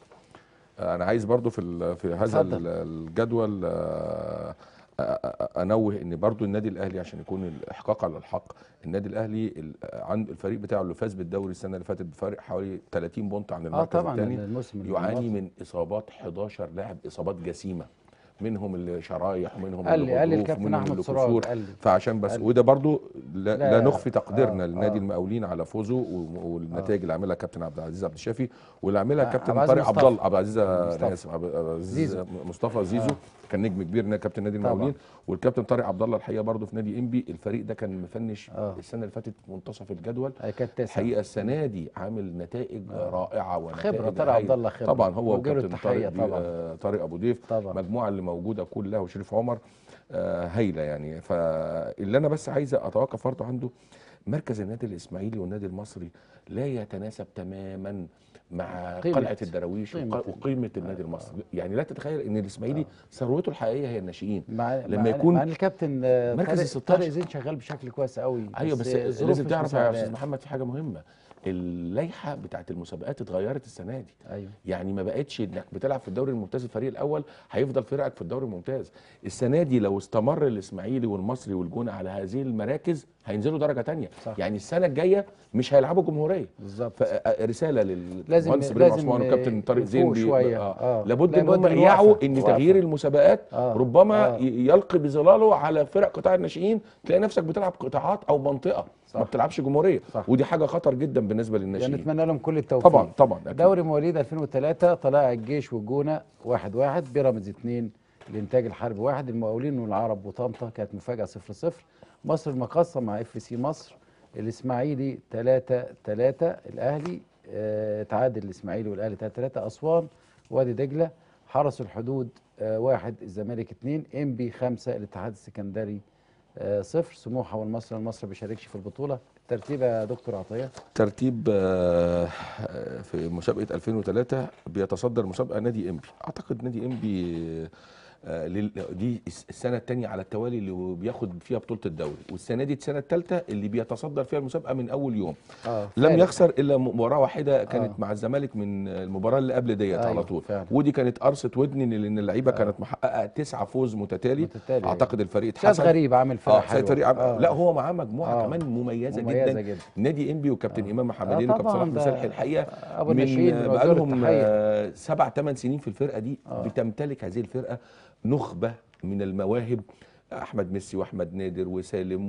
S12: انا عايز برضو في ال- في هذا
S1: اتفضل.
S12: ال- الجدول آه، آه، آه، انوه ان برضو النادي الاهلي عشان يكون الاحقاق على الحق النادي الاهلي ال- عند الفريق بتاعه اللي فاز بالدوري السنه اللي فاتت بفارق حوالي 30 بونت عن المركز
S1: طبعاً،
S12: الثاني
S1: الموسم اللي
S12: يعاني
S1: فات.
S12: من اصابات 11 لاعب اصابات جسيمه منهم اللي شرايح ومنهم
S1: قال
S12: اللي
S1: لي- قال لي
S12: غضروف
S1: الكابتن
S12: ومنهم
S1: أحمد
S12: اللي
S1: سراج،
S12: كسور
S1: قال لي.
S12: فعشان بس
S1: قال لي.
S12: وده برضو لا,
S1: لا،
S12: لا نخفي تقديرنا
S1: آه،
S12: لنادي
S1: آه.
S12: المقاولين على فوزه و- والنتائج اللي عاملها كابتن عبد العزيز عبد الشافي واللي عاملها
S1: آه،
S12: كابتن
S1: عبد
S12: طارق
S1: العزيز
S12: عبد الله
S1: مصطفى.
S12: عبد العزيز
S1: مصطفى.
S12: انا اسف عبد العزيز
S1: زيزو.
S12: مصطفى زيزو
S1: آه.
S12: كان نجم كبير نا- كابتن نادي
S1: طبعاً.
S12: المقاولين والكابتن طارق عبد الله الحقيقه برضه في نادي انبي الفريق ده كان مفنش السنه اللي فاتت منتصف الجدول
S1: كانت تسعة.
S12: الحقيقه السنه دي عامل نتائج رائعه ونتائج
S1: خبرة، طارق
S12: هايلة.
S1: عبد الله خبرة.
S12: طبعا هو
S1: وجه له
S12: وكابتن
S1: التحية
S12: طارق
S1: طبعاً.
S12: آه، طارق ابو ضيف
S1: طبعاً.
S12: المجموعه اللي موجوده كلها وشريف عمر آه، هايله يعني فاللي انا بس عايز اتوقف برضه عنده مركز النادي الاسماعيلي والنادي المصري لا يتناسب تماما مع
S1: قيمة.
S12: قلعه الدراويش
S1: قيمة.
S12: وق- وقيمه النادي المصري يعني لا تتخيل ان الاسماعيلي ثروته الحقيقيه هي الناشئين
S1: مع
S12: لما
S1: مع
S12: يكون
S1: مع إن الكابتن آه،
S12: مركز
S1: طارق-
S12: ال 16.
S1: طارق زين شغال بشكل كويس قوي
S12: ايوه بس
S1: الظروف
S12: لازم
S1: مش
S12: تعرف يا
S1: مساعداه.
S12: استاذ محمد في حاجه مهمه اللائحه بتاعت المسابقات اتغيرت السنه دي
S1: ايوه
S12: يعني ما بقتش انك بتلعب في الدوري الممتاز الفريق الاول هيفضل فرقك في الدوري الممتاز السنه دي لو استمر الاسماعيلي والمصري والجونه على هذه المراكز هينزلوا درجه تانية
S1: صح.
S12: يعني السنه الجايه مش هيلعبوا جمهوريه
S1: بالظبط
S12: رساله
S1: لازم-
S12: للمهندس ابراهيم
S1: لازم
S12: عثمان والكابتن طارق
S1: يفوق
S12: زين بي-
S1: شوية.
S12: آه.
S1: آه.
S12: لابد ان هم
S1: لابد من
S12: يعوا
S1: وقفة.
S12: ان
S1: وقفة.
S12: تغيير المسابقات
S1: آه.
S12: ربما
S1: آه.
S12: ي- يلقي بظلاله على فرق قطاع الناشئين تلاقي نفسك بتلعب قطاعات او منطقه
S1: صح.
S12: ما بتلعبش جمهوريه
S1: صح.
S12: ودي حاجه خطر جدا بالنسبه
S1: يعني
S12: للناشئين
S1: نتمنى لهم كل التوفيق
S12: طبعا طبعا أكيد.
S1: دوري مواليد 2003 طلائع الجيش والجونه 1 1 بيراميدز 2 الانتاج الحربي 1 المقاولين والعرب وطنطا كانت مفاجاه 0 0 مصر المقاصه مع اف سي مصر الاسماعيلي 3 3 الاهلي آه تعادل الاسماعيلي والاهلي 3 3 اسوان وادي دجله حرس الحدود آه واحد الزمالك 2 انبي 5 الاتحاد السكندري آه صفر سموحه والمصري المصري ما بيشاركش في البطوله الترتيب يا دكتور عطيه
S12: ترتيب آه، في مسابقه 2003 بيتصدر مسابقه نادي انبي اعتقد نادي انبي آه، لل- دي الس- السنه الثانيه على التوالي اللي بياخد فيها بطوله الدوري والسنه دي السنه الثالثه اللي بيتصدر فيها المسابقه من اول يوم
S1: اه
S12: لم
S1: فارق.
S12: يخسر الا مباراه واحده كانت
S1: آه.
S12: مع الزمالك من المباراه اللي قبل ديت
S1: أيوة،
S12: على طول
S1: فعلا.
S12: ودي كانت قرصه ودن لان اللعيبه كانت محققه تسعه فوز متتالي,
S1: متتالي،
S12: اعتقد الفريق
S1: أستاذ
S12: اتحسن
S1: غريب عامل فرقة
S12: اه
S1: حلوة.
S12: سيد فريق عم...
S1: آه.
S12: لا هو معاه مجموعه
S1: آه.
S12: كمان مميزه,
S1: مميزة
S12: جدا,
S1: جدا.
S12: نادي انبي وكابتن امام محمدين
S1: آه
S12: وكابتن صلاح
S1: طبعاً ده
S12: مسلح الحقيقه
S1: أبو الناشئين
S12: من
S1: بنوجه له
S12: بقالهم
S1: التحية.
S12: آه، سبع ثمان سنين في الفرقه دي بتمتلك هذه الفرقه نخبه من المواهب احمد ميسي واحمد نادر وسالم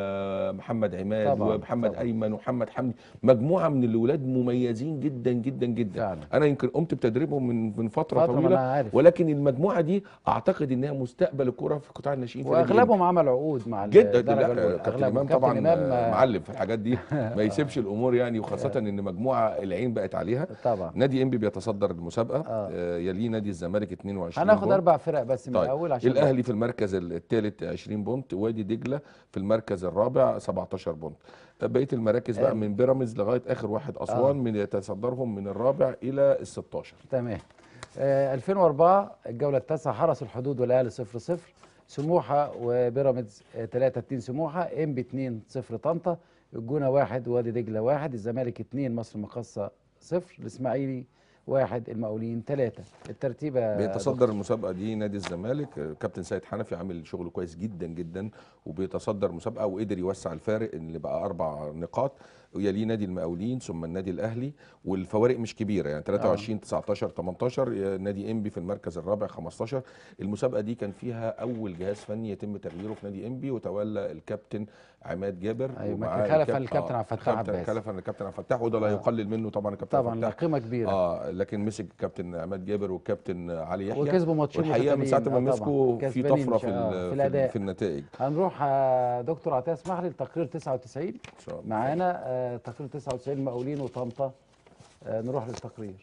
S12: ومحمد عماد
S1: طبعاً،
S12: ومحمد
S1: طبعاً.
S12: ايمن ومحمد حمدي مجموعه من الاولاد مميزين جدا جدا جدا
S1: فعلا.
S12: انا يمكن قمت بتدريبهم من من فتره,
S1: فترة، ما
S12: طويله
S1: أنا عارف.
S12: ولكن المجموعه دي اعتقد انها مستقبل الكره في قطاع الناشئين في نادي إنبي.
S1: واغلبهم عمل عقود مع
S12: جدا
S1: الدرجة
S12: لا
S1: الأولى.
S12: كابتن
S1: أغلبهم.
S12: امام
S1: كابتن
S12: طبعا
S1: إمام،
S12: آه،
S1: آه،
S12: معلم في الحاجات دي ما يسيبش الامور يعني وخاصه ان مجموعه العين بقت عليها
S1: طبعا
S12: نادي انبي بيتصدر المسابقه آه. يليه نادي الزمالك 22
S1: هناخد
S12: بونت.
S1: اربع فرق بس من
S12: طيب.
S1: الاول عشان
S12: الاهلي في المركز الثالث 20 بونت وادي دجله في المركز الرابع 17 بونت بقيه المراكز بقى
S1: آه.
S12: من بيراميدز لغايه اخر واحد اسوان
S1: آه.
S12: من يتصدرهم من الرابع الى ال 16
S1: تمام آه 2004 الجوله التاسعه حرس الحدود والاهلي 0 0 سموحه وبيراميدز 3 2 سموحه انبي 2 0 طنطا الجونه 1 وادي دجله 1 الزمالك 2 مصر المقاصه 0 الاسماعيلي 1 المقاولين 3 الترتيب يا
S12: بيتصدر
S1: دكتور.
S12: المسابقه دي نادي الزمالك كابتن سيد حنفي عامل شغل كويس جدا جدا وبيتصدر المسابقه وقدر يوسع الفارق اللي بقى اربع نقاط ويليه نادي المقاولين ثم النادي الاهلي والفوارق مش كبيره يعني 23 19 18 نادي انبي في المركز الرابع 15 المسابقه دي كان فيها اول جهاز فني يتم تغييره في نادي انبي وتولى الكابتن عماد جابر
S1: أيوة،
S12: ومعاه
S1: كان خلفا
S12: الكاب-
S1: الكابتن عبد الفتاح
S12: كابتن-
S1: عباس.
S12: خلفا الكابتن عبد الفتاح وده لا
S1: آه.
S12: يقلل منه طبعا الكابتن عبد
S1: طبعا
S12: الفتاح
S1: قيمه كبيره
S12: اه لكن مسك كابتن عماد جابر والكابتن علي يحيى
S1: وكسبوا ماتشين
S12: والحقيقه من ساعه
S1: متتاليين.
S12: ما
S1: آه
S12: مسكوا
S1: طبعاً.
S12: في
S1: كسبانين
S12: طفره
S1: مش-
S12: في,
S1: آه،
S12: ال-
S1: في
S12: في,
S1: الأداء.
S12: ال- في النتائج
S1: هنروح آه، دكتور عطيه اسمح لي لتقرير 99
S12: ان شاء الله
S1: معانا آه، تقرير 99 مقاولين وطنطا آه، نروح للتقرير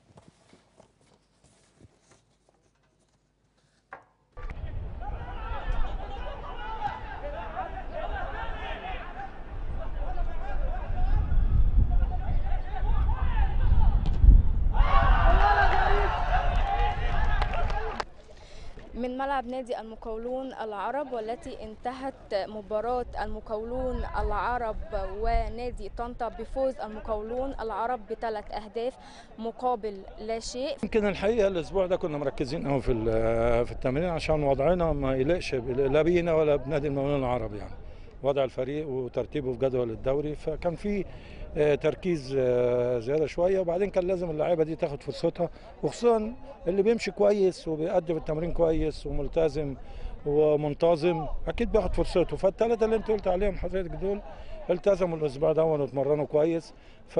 S3: من ملعب نادي المقاولون العرب والتي انتهت مباراة المقاولون العرب ونادي طنطا بفوز المقاولون العرب بثلاث أهداف مقابل لا شيء
S14: يمكن الحقيقه الاسبوع ده كنا مركزين قوي في ال- في التمرين عشان وضعنا ما يليقش بال- لا بينا ولا بنادي المقاولون العرب يعني وضع الفريق وترتيبه في جدول الدوري فكان في آه، تركيز آه، زياده شويه وبعدين كان لازم اللعيبه دي تاخد فرصتها وخصوصا اللي بيمشي كويس وبيأدي في التمرين كويس وملتزم ومنتظم اكيد بياخد فرصته فالثلاثه اللي انت قلت عليهم حضرتك دول التزموا الاسبوع ده واتمرنوا كويس ف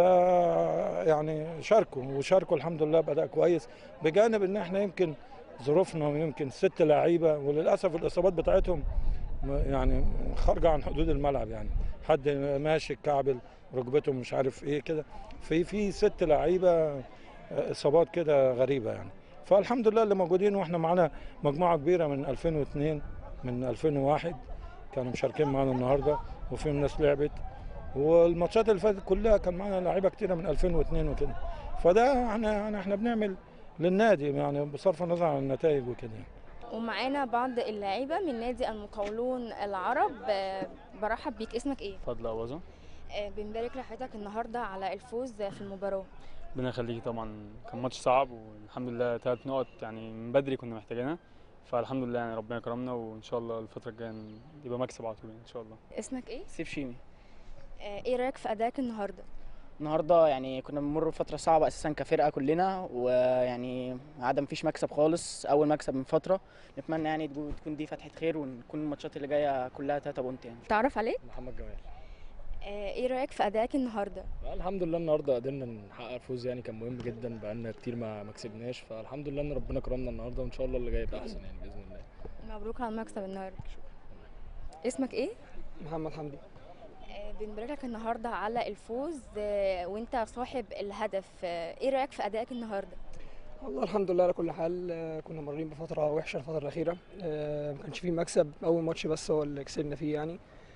S14: يعني شاركوا وشاركوا الحمد لله باداء كويس بجانب ان احنا يمكن ظروفنا يمكن ست لعيبه وللاسف الاصابات بتاعتهم م- يعني خارجه عن حدود الملعب يعني حد ماشي كعبل ركبته مش عارف ايه كده في في ست لعيبه اصابات كده غريبه يعني فالحمد لله اللي موجودين واحنا معانا مجموعه كبيره من 2002 من 2001 كانوا مشاركين معانا النهارده وفيهم ناس لعبت والماتشات اللي فاتت كلها كان معانا لعيبه كتيره من 2002 وكده فده احنا يعني احنا بنعمل للنادي يعني بصرف النظر عن النتائج وكده يعني.
S3: ومعانا بعض اللاعيبة من نادي المقاولون العرب آه، برحب بيك اسمك ايه؟
S18: فضل أوزة
S3: آه، بنبارك لحضرتك النهارده على الفوز في المباراة
S18: ربنا يخليكي طبعا كان ماتش صعب والحمد لله ثلاث نقط يعني من بدري كنا محتاجينها فالحمد لله يعني ربنا كرمنا وان شاء الله الفتره الجايه يبقى مكسب على طول ان شاء الله
S3: اسمك ايه؟
S19: سيف شيمي
S3: آه، ايه رايك في ادائك النهارده؟
S19: النهارده يعني كنا بنمر بفتره صعبه اساسا كفرقه كلنا ويعني عدم مفيش مكسب خالص اول مكسب من فتره نتمنى يعني تكون تكون دي فتحه خير ونكون الماتشات اللي جايه كلها 3 بونت يعني
S3: تعرف عليك؟
S20: محمد جمال
S3: آه، ايه رايك في ادائك النهارده؟
S20: الحمد لله النهارده قدرنا نحقق الفوز يعني كان مهم جدا بقالنا كتير ما ما كسبناش فالحمد لله ان ربنا كرمنا النهارده وان شاء الله اللي جاي يبقى احسن يعني باذن الله
S3: مبروك على المكسب النهارده اسمك ايه؟
S21: محمد حمدي
S3: آه، بنبارك لك النهارده على الفوز آه، وانت صاحب الهدف آه، ايه رايك في ادائك النهارده؟
S21: والله الحمد لله على كل حال آه، كنا مارين بفترة وحشة الفترة الأخيرة آه، ما كانش فيه مكسب أول ماتش بس هو اللي كسبنا فيه يعني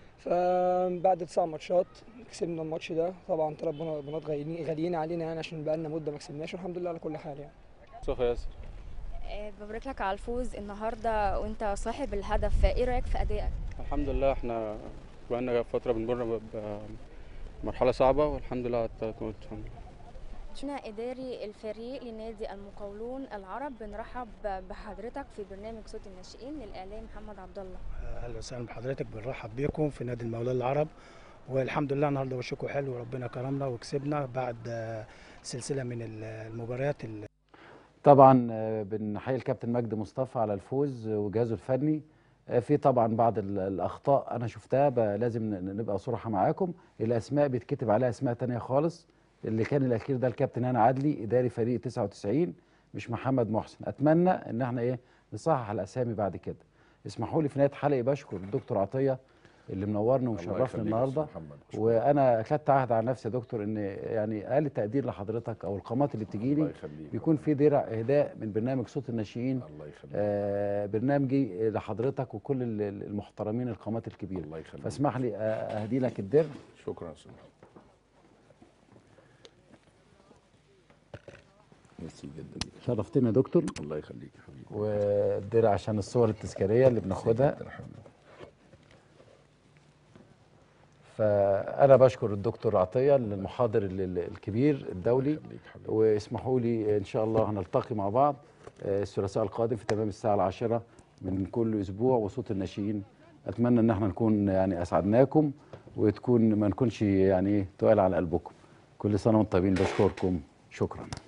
S21: فبعد تسع ماتشات كسبنا الماتش ده طبعا ثلاث بنات غاليين غاليين علينا يعني عشان بقالنا مدة ما كسبناش والحمد لله على كل حال يعني
S18: مصطفى ياسر
S3: آه، ببارك لك على الفوز النهارده وانت صاحب الهدف ايه رايك في ادائك
S4: الحمد لله احنا بقالنا فترة بنمر بمرحلة صعبة والحمد لله على التلات نقط الحمد لله
S3: شنا اداري الفريق لنادي المقاولون العرب بنرحب بحضرتك في برنامج صوت الناشئين للاعلام محمد عبد الله
S22: اهلا وسهلا بحضرتك بنرحب بيكم في نادي المولى العرب والحمد لله النهارده وشكوا حلو وربنا كرمنا وكسبنا بعد آه، سلسله من ال- المباريات ال-
S1: طبعا آه، بنحيي الكابتن مجدي مصطفى على الفوز وجهازه الفني آه، في طبعا بعض ال- الاخطاء انا شفتها بقى لازم ن- نبقى صراحه معاكم الاسماء بيتكتب عليها اسماء تانية خالص اللي كان الاخير ده الكابتن هاني عدلي اداري فريق 99 مش محمد محسن اتمنى ان احنا ايه نصحح الاسامي بعد كده اسمحوا لي في نهايه حلقه بشكر الدكتور عطيه اللي منورني ومشرفني
S12: يخليك يا
S1: النهارده
S12: أستاذ محمد.
S1: وانا اخدت عهد على نفسي يا دكتور ان يعني اقل تقدير لحضرتك او القامات اللي بتجيلي بيكون في درع اهداء من برنامج صوت الناشئين
S12: الله يخليك
S1: آه برنامجي لحضرتك وكل ال- ال- المحترمين القامات الكبيره الله
S12: يخليك
S1: فاسمح لي آه، اهدي لك الدرع
S12: شكرا يا استاذ محمد ميرسي جدا
S1: شرفتنا يا دكتور
S12: الله يخليك يا حبيبي
S1: والدرع عشان الصور التذكاريه اللي بناخدها فانا بشكر الدكتور عطيه المحاضر ال- ال- الكبير الدولي واسمحوا لي ان شاء الله هنلتقي مع بعض آه، الثلاثاء القادم في تمام الساعه العاشرة من كل اسبوع وصوت الناشئين اتمنى ان احنا نكون يعني اسعدناكم وتكون ما نكونش يعني ايه تقال على قلبكم كل سنه وانتم طيبين بشكركم شكرا